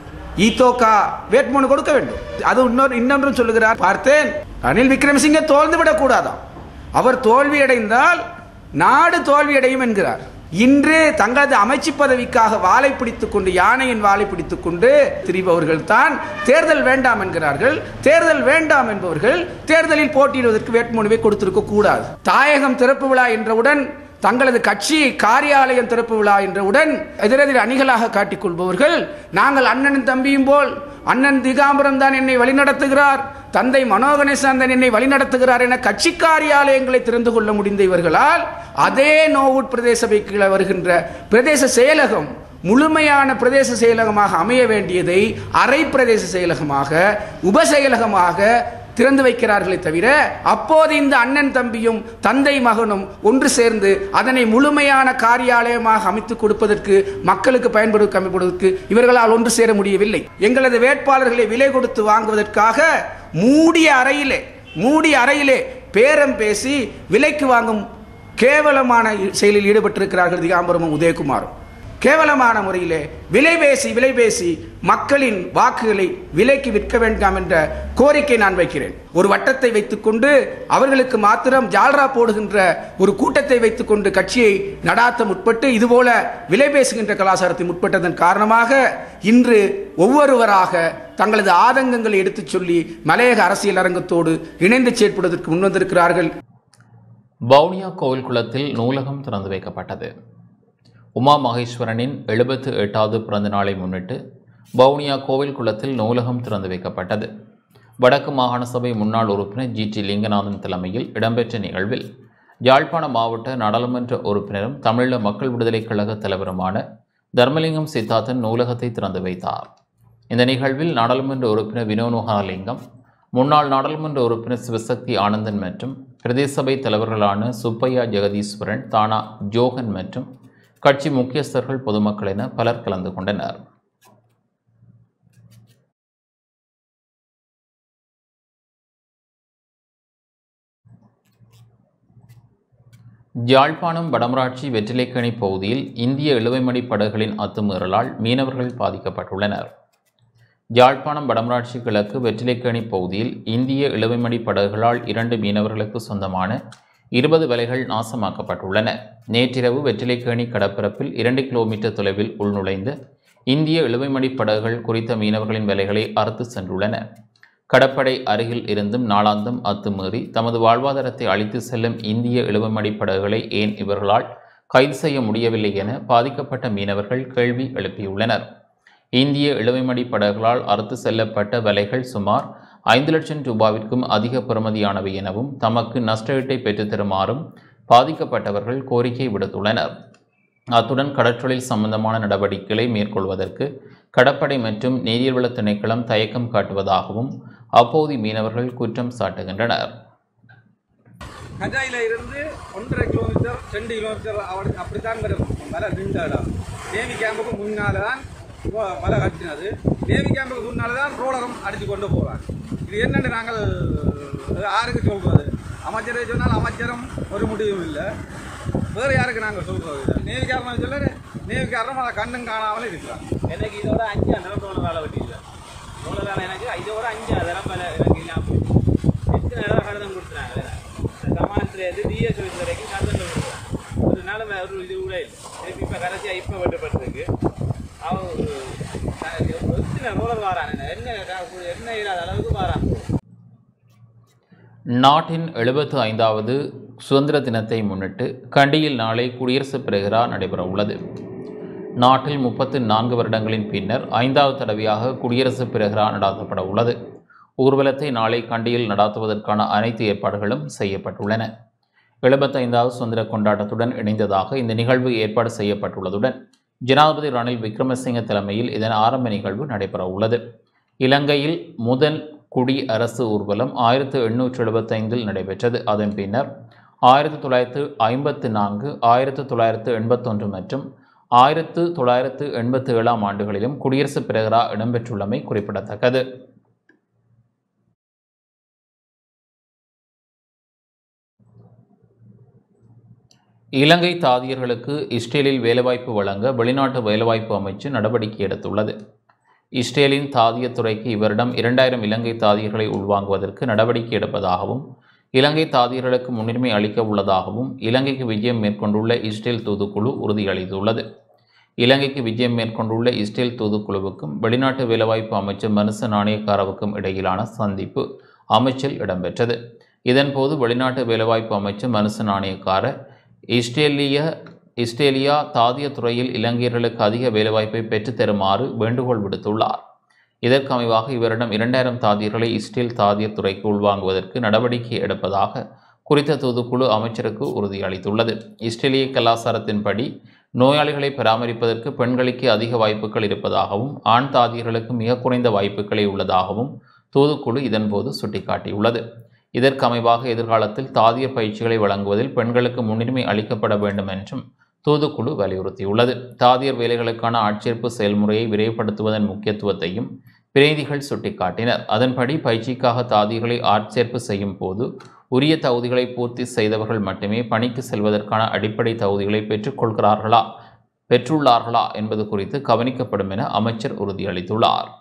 ஈதோகா வேட்புமனு கொடுக்க வேண்டும் அது இன்னொரு இன்னொன்றும் சொல்லுகிறார் பார்த்தேன் ரணில் விக்ரமசிங்க தோல்ந்து விடக்கூடாதாம் அவர் தோல்வியடைந்தால் நாடு தோல்வியடையும் என்கிறார் இன்று தங்களது அமைச்சு பதவிக்காக வாளை பிடித்துக் கொண்டு யானையின் வாளை பிடித்துக் கொண்டு திரிபவர்கள் தான் தேர்தல் வேண்டாம் என்கிறார்கள் தேர்தல் வேண்டாம் என்பவர்கள் தேர்தலில் போட்டியிடுவதற்கு வேட்புமனுவை கொடுத்திருக்க கூடாது தாயகம் திறப்பு விழா என்றவுடன் தங்களது கட்சி காரியாலயம் திறப்பு விழா என்றவுடன் எதிரெதிர் அணிகளாக காட்டிக் கொள்பவர்கள் நாங்கள் அண்ணனும் தம்பியும் போல் அண்ணன் திகாம்பரம் தான் என்னை வழிநடத்துகிறார் தந்தை மனோகணேசன் தான் என்னை வழிநடத்துகிறார் என கட்சி காரியாலயங்களை திறந்து கொள்ள முடிந்த இவர்களால் அதே நோவுட் பிரதேச சபைக்கு வருகின்ற பிரதேச செயலகம் முழுமையான பிரதேச செயலகமாக அமைய வேண்டியதை அரை பிரதேச செயலகமாக உபசெயலகமாக திறந்து வைக்கிறார்களே தவிர அப்போது இந்த அண்ணன் தம்பியும் தந்தை மகனும் ஒன்று சேர்ந்து அதனை முழுமையான காரியாலயமாக அமைத்துக் கொடுப்பதற்கு மக்களுக்கு பயன்படுவதற்கு இவர்களால் ஒன்று சேர முடியவில்லை எங்களது வேட்பாளர்களை விலை கொடுத்து வாங்குவதற்காக மூடிய அறையிலே மூடிய அறையிலே பேரம் பேசி விலைக்கு வாங்கும் கேவலமான செயலில் ஈடுபட்டிருக்கிறார்கள் திகாம்பரமும் உதயகுமாரும் கேவலமான முறையிலே விலை பேசி விலை பேசி மக்களின் வாக்குகளை விலைக்கு விற்க வேண்டாம் என்ற கோரிக்கை நான் வைக்கிறேன் ஒரு வட்டத்தை வைத்துக்கொண்டு அவர்களுக்கு மாத்திரம் ஜால்ரா போடுகின்ற ஒரு கூட்டத்தை வைத்துக்கொண்டு கட்சியை நடாத்த முற்பட்டு இதுபோல விலை பேசுகின்ற கலாச்சாரத்தை முற்பட்டதன் காரணமாக இன்று ஒவ்வொருவராக தங்களது ஆதங்கங்களை எடுத்துச் சொல்லி மலையக அரசியல் அரங்கத்தோடு இணைந்து செயற்படுவதற்கு முன்வந்திருக்கிறார்கள் வவுனியா கோவில் குளத்தில் நூலகம் திறந்து வைக்கப்பட்டது உமா மகேஸ்வரனின் எழுபத்து எட்டாவது பிறந்த நாளை முன்னிட்டு வவுனியா கோவில் குளத்தில் நூலகம் திறந்து வைக்கப்பட்டது வடக்கு மாகாண சபை முன்னாள் உறுப்பினர் ஜி டி லிங்கநாதன் தலைமையில் இடம்பெற்ற நிகழ்வில் யாழ்ப்பாண மாவட்ட நாடாளுமன்ற உறுப்பினரும் தமிழீழ மக்கள் விடுதலைக் கழக தலைவருமான தர்மலிங்கம் சித்தார்த்தன் நூலகத்தை திறந்து வைத்தார் இந்த நிகழ்வில் நாடாளுமன்ற உறுப்பினர் வினோனுகாலிங்கம் முன்னாள் நாடாளுமன்ற உறுப்பினர் சிவசக்தி ஆனந்தன் மற்றும் பிரதேச சபை தலைவர்களான சுப்பையா ஜெகதீஸ்வரன் தானா ஜோகன் மற்றும் கட்சி முக்கியஸ்தர்கள் பொதுமக்கள் என பலர் கலந்து கொண்டனர் யாழ்ப்பாணம் வடமராட்சி வெற்றிலைக்கணி பகுதியில் இந்திய இழுவைமடி படகுகளின் அத்துமீறலால் மீனவர்கள் பாதிக்கப்பட்டுள்ளனர் யாழ்ப்பாணம் வடமராட்சி கிழக்கு வெற்றிலைக்கணி பகுதியில் இந்திய இழுவைமடி படகுகளால் இரண்டு மீனவர்களுக்கு சொந்தமான இருபது வலைகள் நாசமாக்கப்பட்டுள்ளன நேற்றிரவு வெற்றிலைக்கேணி கடற்பரப்பில் இரண்டு கிலோமீட்டர் தொலைவில் உள்நுழைந்து இந்திய இழுவைமடி படகுகள் குறித்த மீனவர்களின் வலைகளை அறுத்து சென்றுள்ளன கடற்படை அருகில் இருந்தும் நாளாந்தம் அத்துமீறி தமது வாழ்வாதாரத்தை அழித்து செல்லும் இந்திய இழுவமடி படகுகளை ஏன் இவர்களால் கைது செய்ய முடியவில்லை என பாதிக்கப்பட்ட மீனவர்கள் கேள்வி எழுப்பியுள்ளனர் இந்திய இழுவைமடி படகுகளால் அறுத்து செல்லப்பட்ட விலைகள் சுமார் ஐந்து லட்சம் ரூபாவிற்கும் அதிக பெறுமதியானவை எனவும் தமக்கு நஷ்டஈட்டை பெற்றுத் தருமாறும் பாதிக்கப்பட்டவர்கள் கோரிக்கை விடுத்துள்ளனர் அத்துடன் கடற்றொழில் சம்பந்தமான நடவடிக்கைகளை மேற்கொள்வதற்கு கடற்படை மற்றும் நீரியல்வள திணைக்களம் தயக்கம் காட்டுவதாகவும் அப்போது மீனவர்கள் குற்றம் சாட்டுகின்றனர் கஜாயில இருந்து ஒன்றரை கிலோமீட்டர் ரெண்டு கிலோமீட்டர் அவடு அப்படித்தான் வரும் மலை நின்ற இடம் நேவி கேம்புக்கு முன்னால தான் இப்போ மலை கட்டினது நேவி கேம்புக்கு முன்னால தான் ரோலரும் அடித்து கொண்டு போகிறாங்க இது என்னென்னு நாங்கள் யாருக்கு சொல்கிறது அமைச்சரை சொன்னால் அமைச்சரும் ஒரு முடிவும் இல்லை வேறு யாருக்கு நாங்கள் சொல்கிறது இல்லை நேவிக்காரன் சொல்ல நேவிக்காரரும் அதை கண்ணும் காணாமல் இருக்கிறாங்க எனக்கு இதோட அஞ்சு அந்த ரோல வேலை வெட்டியில ரோல வேலை எனக்கு இதோட அஞ்சு அதெல்லாம் வேலை எனக்கு இல்லாம போயிடுச்சு எத்தனை நேரம் கடிதம் கொடுத்துறாங்க சமாளத்தில் இருந்து டிஎஸ் வரைக்கும் கடிதம் கொடுத்துறாங்க ஒரு நாள் ஒரு இது கூட இல்லை திருப்பி இப்போ கடைசியாக இப்போ வெட்டப்பட்டிருக்கு அவன் எத்தனை ரோலர் வாரான் என்ன என்ன இல்லாத அளவுக்கு வாரான் நாட்டின் எழுபத்து ஐந்தாவது சுதந்திர தினத்தை முன்னிட்டு கண்டியில் நாளை குடியரசுப் பெருகிறா நடைபெற உள்ளது நாட்டில் முப்பத்து நான்கு வருடங்களின் பின்னர் ஐந்தாவது தடவையாக குடியரசுப் பெருகிறா நடாத்தப்பட உள்ளது ஊர்வலத்தை நாளை கண்டியில் நடாத்துவதற்கான அனைத்து ஏற்பாடுகளும் செய்யப்பட்டுள்ளன எழுபத்தைந்தாவது சுதந்திர கொண்டாட்டத்துடன் இணைந்ததாக இந்த நிகழ்வு ஏற்பாடு செய்யப்பட்டுள்ளதுடன் ஜனாதிபதி ரணில் விக்ரமசிங்க தலைமையில் இதன் ஆரம்ப நிகழ்வு நடைபெற உள்ளது இலங்கையில் முதல் குடி அரசு ஊர்வலம் ஆயிரத்து எண்ணூற்று எழுபத்தைந்தில் நடைபெற்றது அதன் பின்னர் ஆயிரத்தி தொள்ளாயிரத்து ஐம்பத்து நான்கு ஆயிரத்து தொள்ளாயிரத்து எண்பத்தொன்று மற்றும் ஆயிரத்து தொள்ளாயிரத்து எண்பத்து ஏழாம் ஆண்டுகளிலும் குடியரசுப் பிரகரா இடம்பெற்றுள்ளமை குறிப்பிடத்தக்கது இலங்கை தாதியர்களுக்கு இஸ்ரேலில் வேலைவாய்ப்பு வழங்க வெளிநாட்டு வேலைவாய்ப்பு அமைச்சு நடவடிக்கை எடுத்துள்ளது இஸ்ரேலின் தாதியத் துறைக்கு இவரிடம் இரண்டாயிரம் இலங்கை தாதியர்களை உள்வாங்குவதற்கு நடவடிக்கை எடுப்பதாகவும் இலங்கை தாதியர்களுக்கு முன்னுரிமை அளிக்க உள்ளதாகவும் இலங்கைக்கு விஜயம் மேற்கொண்டுள்ள இஸ்ரேல் தூதுக்குழு உறுதியளித்துள்ளது இலங்கைக்கு விஜயம் மேற்கொண்டுள்ள இஸ்ரேல் தூதுக்குழுவுக்கும் வெளிநாட்டு வேலைவாய்ப்பு அமைச்சர் மனுச நாணயக்காரவுக்கும் இடையிலான சந்திப்பு அமைச்சில் இடம்பெற்றது இதன்போது வெளிநாட்டு வேலைவாய்ப்பு அமைச்சர் மனுச நாணயக்கார இஸ்ரேலிய இஸ்ரேலியா தாதிய துறையில் இலங்கையர்களுக்கு அதிக வேலைவாய்ப்பை பெற்றுத் தருமாறு வேண்டுகோள் விடுத்துள்ளார் இதற்கு அமைவாக இவரிடம் இரண்டாயிரம் தாதியர்களை இஸ்ரேல் தாதியர் துறைக்கு உள்வாங்குவதற்கு நடவடிக்கை எடுப்பதாக குறித்த தூதுக்குழு அமைச்சருக்கு உறுதியளித்துள்ளது இஸ்ரேலிய கலாச்சாரத்தின்படி நோயாளிகளை பராமரிப்பதற்கு பெண்களுக்கு அதிக வாய்ப்புகள் இருப்பதாகவும் ஆண் தாதியர்களுக்கு மிக குறைந்த வாய்ப்புகளே உள்ளதாகவும் தூதுக்குழு இதன்போது சுட்டிக்காட்டியுள்ளது இதற்கு அமைவாக எதிர்காலத்தில் தாதிய பயிற்சிகளை வழங்குவதில் பெண்களுக்கு முன்னுரிமை அளிக்கப்பட வேண்டும் என்றும் தூதுக்குழு வலியுறுத்தியுள்ளது தாதியர் வேலைகளுக்கான ஆட்சேர்ப்பு செயல்முறையை விரைவுபடுத்துவதன் முக்கியத்துவத்தையும் பிரதிநிதிகள் சுட்டிக்காட்டினர் அதன்படி பயிற்சிக்காக தாதியர்களை ஆட்சேர்ப்பு செய்யும் போது உரிய தகுதிகளை பூர்த்தி செய்தவர்கள் மட்டுமே பணிக்கு செல்வதற்கான அடிப்படை தகுதிகளை பெற்றுக்கொள்கிறார்களா பெற்றுள்ளார்களா என்பது குறித்து கவனிக்கப்படும் என அமைச்சர் உறுதியளித்துள்ளார்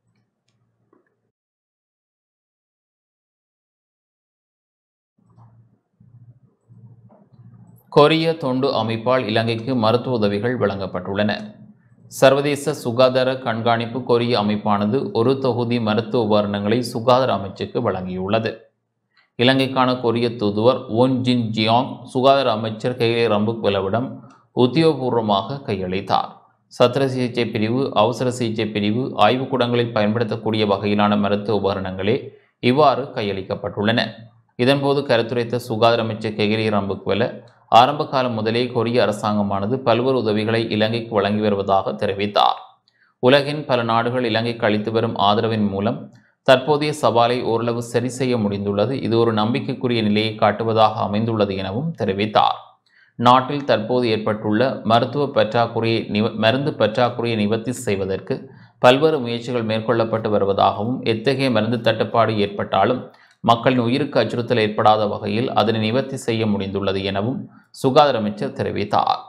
கொரிய தொண்டு அமைப்பால் இலங்கைக்கு மருத்துவ உதவிகள் வழங்கப்பட்டுள்ளன சர்வதேச சுகாதார கண்காணிப்பு கொரிய அமைப்பானது ஒரு தொகுதி மருத்துவ உபகரணங்களை சுகாதார அமைச்சுக்கு வழங்கியுள்ளது இலங்கைக்கான கொரிய தூதுவர் ஓன் ஜின் ஜியாங் சுகாதார அமைச்சர் கைலே ரம்புக்வெலவிடம் உத்தியோகபூர்வமாக கையளித்தார் சத்திர சிகிச்சை பிரிவு அவசர சிகிச்சை பிரிவு ஆய்வுக்கூடங்களில் பயன்படுத்தக்கூடிய வகையிலான மருத்துவ உபகரணங்களே இவ்வாறு கையளிக்கப்பட்டுள்ளன இதன்போது கருத்துரைத்த சுகாதார அமைச்சர் கெகிரி ரம்புக்வெல ஆரம்ப காலம் முதலே கொரிய அரசாங்கமானது பல்வேறு உதவிகளை இலங்கைக்கு வழங்கி வருவதாக தெரிவித்தார் உலகின் பல நாடுகள் இலங்கைக்கு அளித்து வரும் ஆதரவின் மூலம் தற்போதைய சவாலை ஓரளவு சரி செய்ய முடிந்துள்ளது இது ஒரு நம்பிக்கைக்குரிய நிலையை காட்டுவதாக அமைந்துள்ளது எனவும் தெரிவித்தார் நாட்டில் தற்போது ஏற்பட்டுள்ள மருத்துவ பற்றாக்குறையை நிவ மருந்து பற்றாக்குறையை நிவர்த்தி செய்வதற்கு பல்வேறு முயற்சிகள் மேற்கொள்ளப்பட்டு வருவதாகவும் எத்தகைய மருந்து தட்டுப்பாடு ஏற்பட்டாலும் மக்களின் உயிருக்கு அச்சுறுத்தல் ஏற்படாத வகையில் அதனை நிவர்த்தி செய்ய முடிந்துள்ளது எனவும் சுகாதார அமைச்சர் தெரிவித்தார்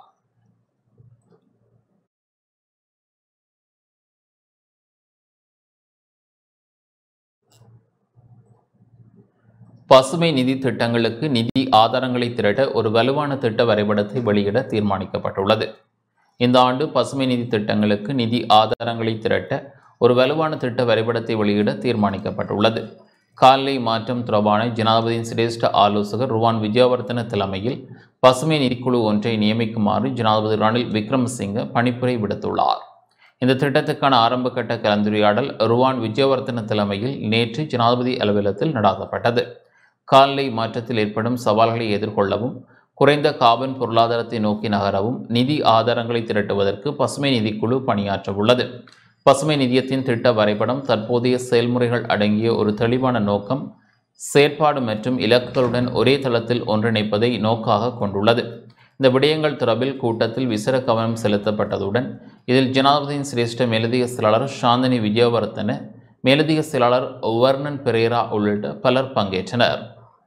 பசுமை நிதி திட்டங்களுக்கு நிதி ஆதாரங்களை திரட்ட ஒரு வலுவான திட்ட வரைபடத்தை வெளியிட தீர்மானிக்கப்பட்டுள்ளது இந்த ஆண்டு பசுமை நிதி திட்டங்களுக்கு நிதி ஆதாரங்களை திரட்ட ஒரு வலுவான திட்ட வரைபடத்தை வெளியிட தீர்மானிக்கப்பட்டுள்ளது காலநிலை மாற்றம் தொடர்பான ஜனாதிபதியின் சிரேஷ்ட ஆலோசகர் ருவான் விஜயவர்தன தலைமையில் பசுமை நிதிக்குழு ஒன்றை நியமிக்குமாறு ஜனாதிபதி ரணில் விக்ரமசிங்க பணிப்புரை விடுத்துள்ளார் இந்த திட்டத்துக்கான ஆரம்ப கட்ட கலந்துரையாடல் ருவான் விஜயவர்தன தலைமையில் நேற்று ஜனாதிபதி அலுவலகத்தில் நடாத்தப்பட்டது காலநிலை மாற்றத்தில் ஏற்படும் சவால்களை எதிர்கொள்ளவும் குறைந்த காபன் பொருளாதாரத்தை நோக்கி நகரவும் நிதி ஆதாரங்களை திரட்டுவதற்கு பசுமை நிதிக்குழு பணியாற்ற உள்ளது பசுமை நிதியத்தின் திட்ட வரைபடம் தற்போதைய செயல்முறைகள் அடங்கிய ஒரு தெளிவான நோக்கம் செயற்பாடு மற்றும் இலக்குகளுடன் ஒரே தளத்தில் ஒன்றிணைப்பதை நோக்காக கொண்டுள்ளது இந்த விடயங்கள் தொடர்பில் கூட்டத்தில் விசேட கவனம் செலுத்தப்பட்டதுடன் இதில் ஜனாதிபதியின் சிரேஷ்ட மேலதிக செயலாளர் சாந்தினி விஜயவர்தன மேலதிக செயலாளர் வர்ணன் பெரேரா உள்ளிட்ட பலர் பங்கேற்றனர்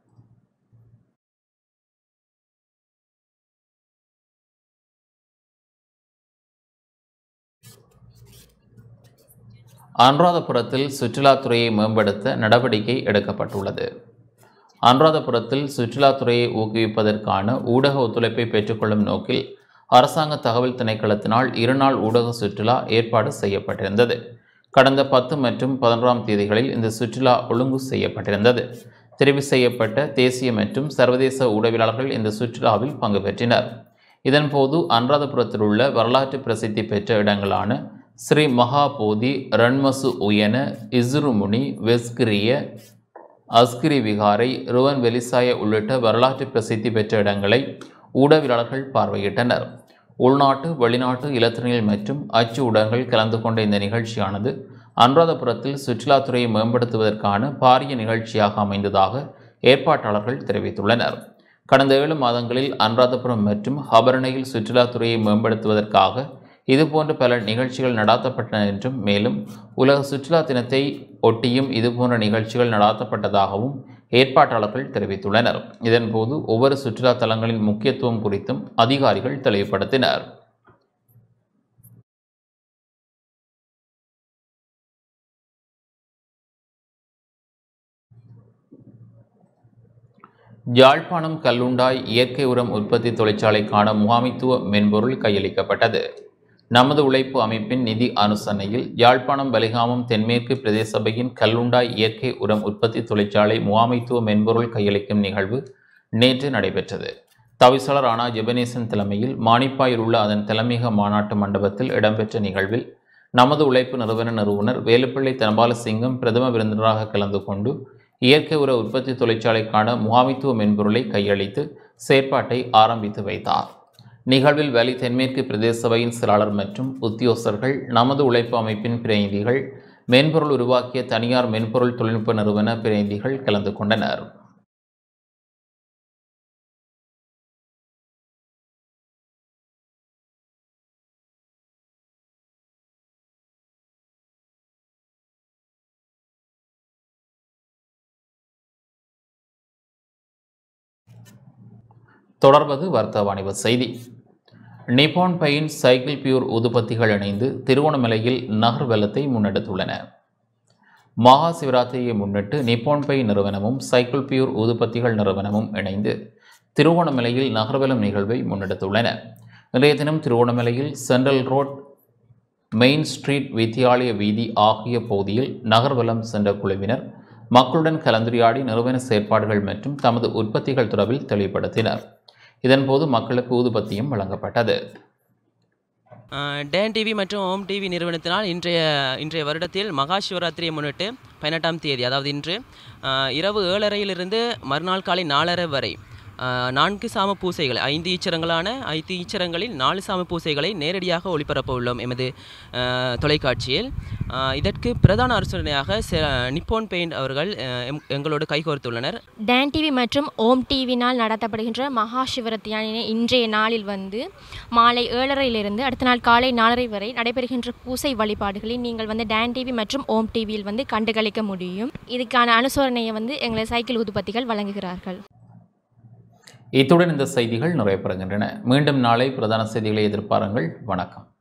அனுராதபுரத்தில் சுற்றுலாத்துறையை மேம்படுத்த நடவடிக்கை எடுக்கப்பட்டுள்ளது அனுராதபுரத்தில் சுற்றுலாத்துறையை ஊக்குவிப்பதற்கான ஊடக ஒத்துழைப்பை பெற்றுக்கொள்ளும் நோக்கில் அரசாங்க தகவல் திணைக்களத்தினால் இருநாள் ஊடக சுற்றுலா ஏற்பாடு செய்யப்பட்டிருந்தது கடந்த பத்து மற்றும் பதினொன்றாம் தேதிகளில் இந்த சுற்றுலா ஒழுங்கு செய்யப்பட்டிருந்தது தெரிவு செய்யப்பட்ட தேசிய மற்றும் சர்வதேச ஊடகவியலாளர்கள் இந்த சுற்றுலாவில் பங்கு பெற்றினர் இதன்போது அனுராதபுரத்தில் உள்ள வரலாற்று பிரசித்தி பெற்ற இடங்களான ஸ்ரீ மகாபோதி ரன்மசு உயன இசுருமுனி வெஸ்கிரிய அஸ்கிரி விகாரை ருவன் வெலிசாய உள்ளிட்ட வரலாற்று பிரசித்தி பெற்ற இடங்களை ஊடகவியலாளர்கள் பார்வையிட்டனர் உள்நாட்டு வெளிநாட்டு இலத்திரனியல் மற்றும் அச்சு ஊடகங்கள் கலந்து கொண்ட இந்த நிகழ்ச்சியானது அனுராதபுரத்தில் சுற்றுலாத்துறையை மேம்படுத்துவதற்கான பாரிய நிகழ்ச்சியாக அமைந்ததாக ஏற்பாட்டாளர்கள் தெரிவித்துள்ளனர் கடந்த ஏழு மாதங்களில் அனுராதபுரம் மற்றும் ஹபரணையில் சுற்றுலாத்துறையை மேம்படுத்துவதற்காக இதுபோன்ற பல நிகழ்ச்சிகள் நடாத்தப்பட்டன என்றும் மேலும் உலக சுற்றுலா தினத்தை ஒட்டியும் இதுபோன்ற நிகழ்ச்சிகள் நடாத்தப்பட்டதாகவும் ஏற்பாட்டாளர்கள் தெரிவித்துள்ளனர் இதன்போது ஒவ்வொரு சுற்றுலா தலங்களின் முக்கியத்துவம் குறித்தும் அதிகாரிகள் தெளிவுபடுத்தினர் யாழ்ப்பாணம் கல்லுண்டாய் இயற்கை உரம் உற்பத்தி தொழிற்சாலைக்கான முகாமைத்துவ மென்பொருள் கையளிக்கப்பட்டது நமது உழைப்பு அமைப்பின் நிதி அனுசரணையில் யாழ்ப்பாணம் பலிகாமம் தென்மேற்கு பிரதேச சபையின் கல்லுண்டாய் இயற்கை உரம் உற்பத்தி தொழிற்சாலை முகாமைத்துவ மென்பொருள் கையளிக்கும் நிகழ்வு நேற்று நடைபெற்றது தவிசாளர் ஆனா ஜெபனேசன் தலைமையில் மானிப்பாயில் உள்ள அதன் தலைமையக மாநாட்டு மண்டபத்தில் இடம்பெற்ற நிகழ்வில் நமது உழைப்பு நிறுவன நிறுவனர் வேலுப்பிள்ளை தனபாலசிங்கம் பிரதம விருந்தினராக கலந்து கொண்டு இயற்கை உர உற்பத்தி தொழிற்சாலைக்கான முகாமைத்துவ மென்பொருளை கையளித்து செயற்பாட்டை ஆரம்பித்து வைத்தார் நிகழ்வில் வேலி தென்மேற்கு பிரதேச சபையின் செயலாளர் மற்றும் உத்தியோகஸ்தர்கள் நமது உழைப்பு அமைப்பின் பிரதிநிதிகள் மென்பொருள் உருவாக்கிய தனியார் மென்பொருள் தொழில்நுட்ப நிறுவன பிரதிநிதிகள் கலந்து கொண்டனர் தொடர்வது வர்த்தக வாணிப செய்தி நிப்பான் பையின் சைக்கிள் பியூர் உதுபத்திகள் இணைந்து திருவோணமலையில் நகர் வெள்ளத்தை முன்னெடுத்துள்ளன மகா சிவராத்திரியை முன்னிட்டு நிப்பான் பை நிறுவனமும் சைக்கிள் பியூர் ஊதுபத்திகள் நிறுவனமும் இணைந்து திருவோணமலையில் நகர்வலம் நிகழ்வை முன்னெடுத்துள்ளன இன்றைய தினம் திருவோணமலையில் சென்ட்ரல் ரோட் மெயின் ஸ்ட்ரீட் வித்தியாலய வீதி ஆகிய பகுதியில் நகர்வலம் சென்ற குழுவினர் மக்களுடன் கலந்துரையாடி நிறுவன செயற்பாடுகள் மற்றும் தமது உற்பத்திகள் தொடர்பில் தெளிவுபடுத்தினர் இதன்போது மக்களுக்கு ஊதுபத்தியும் வழங்கப்பட்டது டேன் டிவி மற்றும் ஓம் டிவி நிறுவனத்தினால் இன்றைய இன்றைய வருடத்தில் மகா சிவராத்திரியை முன்னிட்டு பதினெட்டாம் தேதி அதாவது இன்று அஹ், இரவு ஏழரையிலிருந்து மறுநாள் காலை நாலரை வரை அஹ், நான்கு சாம பூசைகள் ஐந்து ஈச்சரங்களான ஐந்து ஈச்சரங்களில் நாலு சாம பூசைகளை நேரடியாக ஒளிபரப்ப உள்ளோம் எமது அஹ், தொலைக்காட்சியில் அஹ், இதற்கு பிரதான அரசுணையாக நிப்போன் பெயிண்ட் அவர்கள் அஹ், எம்- எங்களோடு கைகோர்த்துள்ளனர் டான் டிவி மற்றும் ஓம் டிவினால் நடத்தப்படுகின்ற மகா சிவராத்திரியான இன்றைய நாளில் வந்து மாலை ஏழரையிலிருந்து அடுத்த நாள் காலை நாலரை வரை நடைபெறுகின்ற பூசை வழிபாடுகளை நீங்கள் வந்து டான் டிவி மற்றும் ஓம் டிவியில் வந்து கண்டுகளிக்க முடியும் இதுக்கான அனுசரணையை வந்து எங்களை சைக்கிள் உதுபத்திகள் வழங்குகிறார்கள் இத்துடன் இந்த செய்திகள் நிறைவு பெறுகின்றன மீண்டும் நாளை பிரதான செய்திகளை எதிர்பாருங்கள் வணக்கம்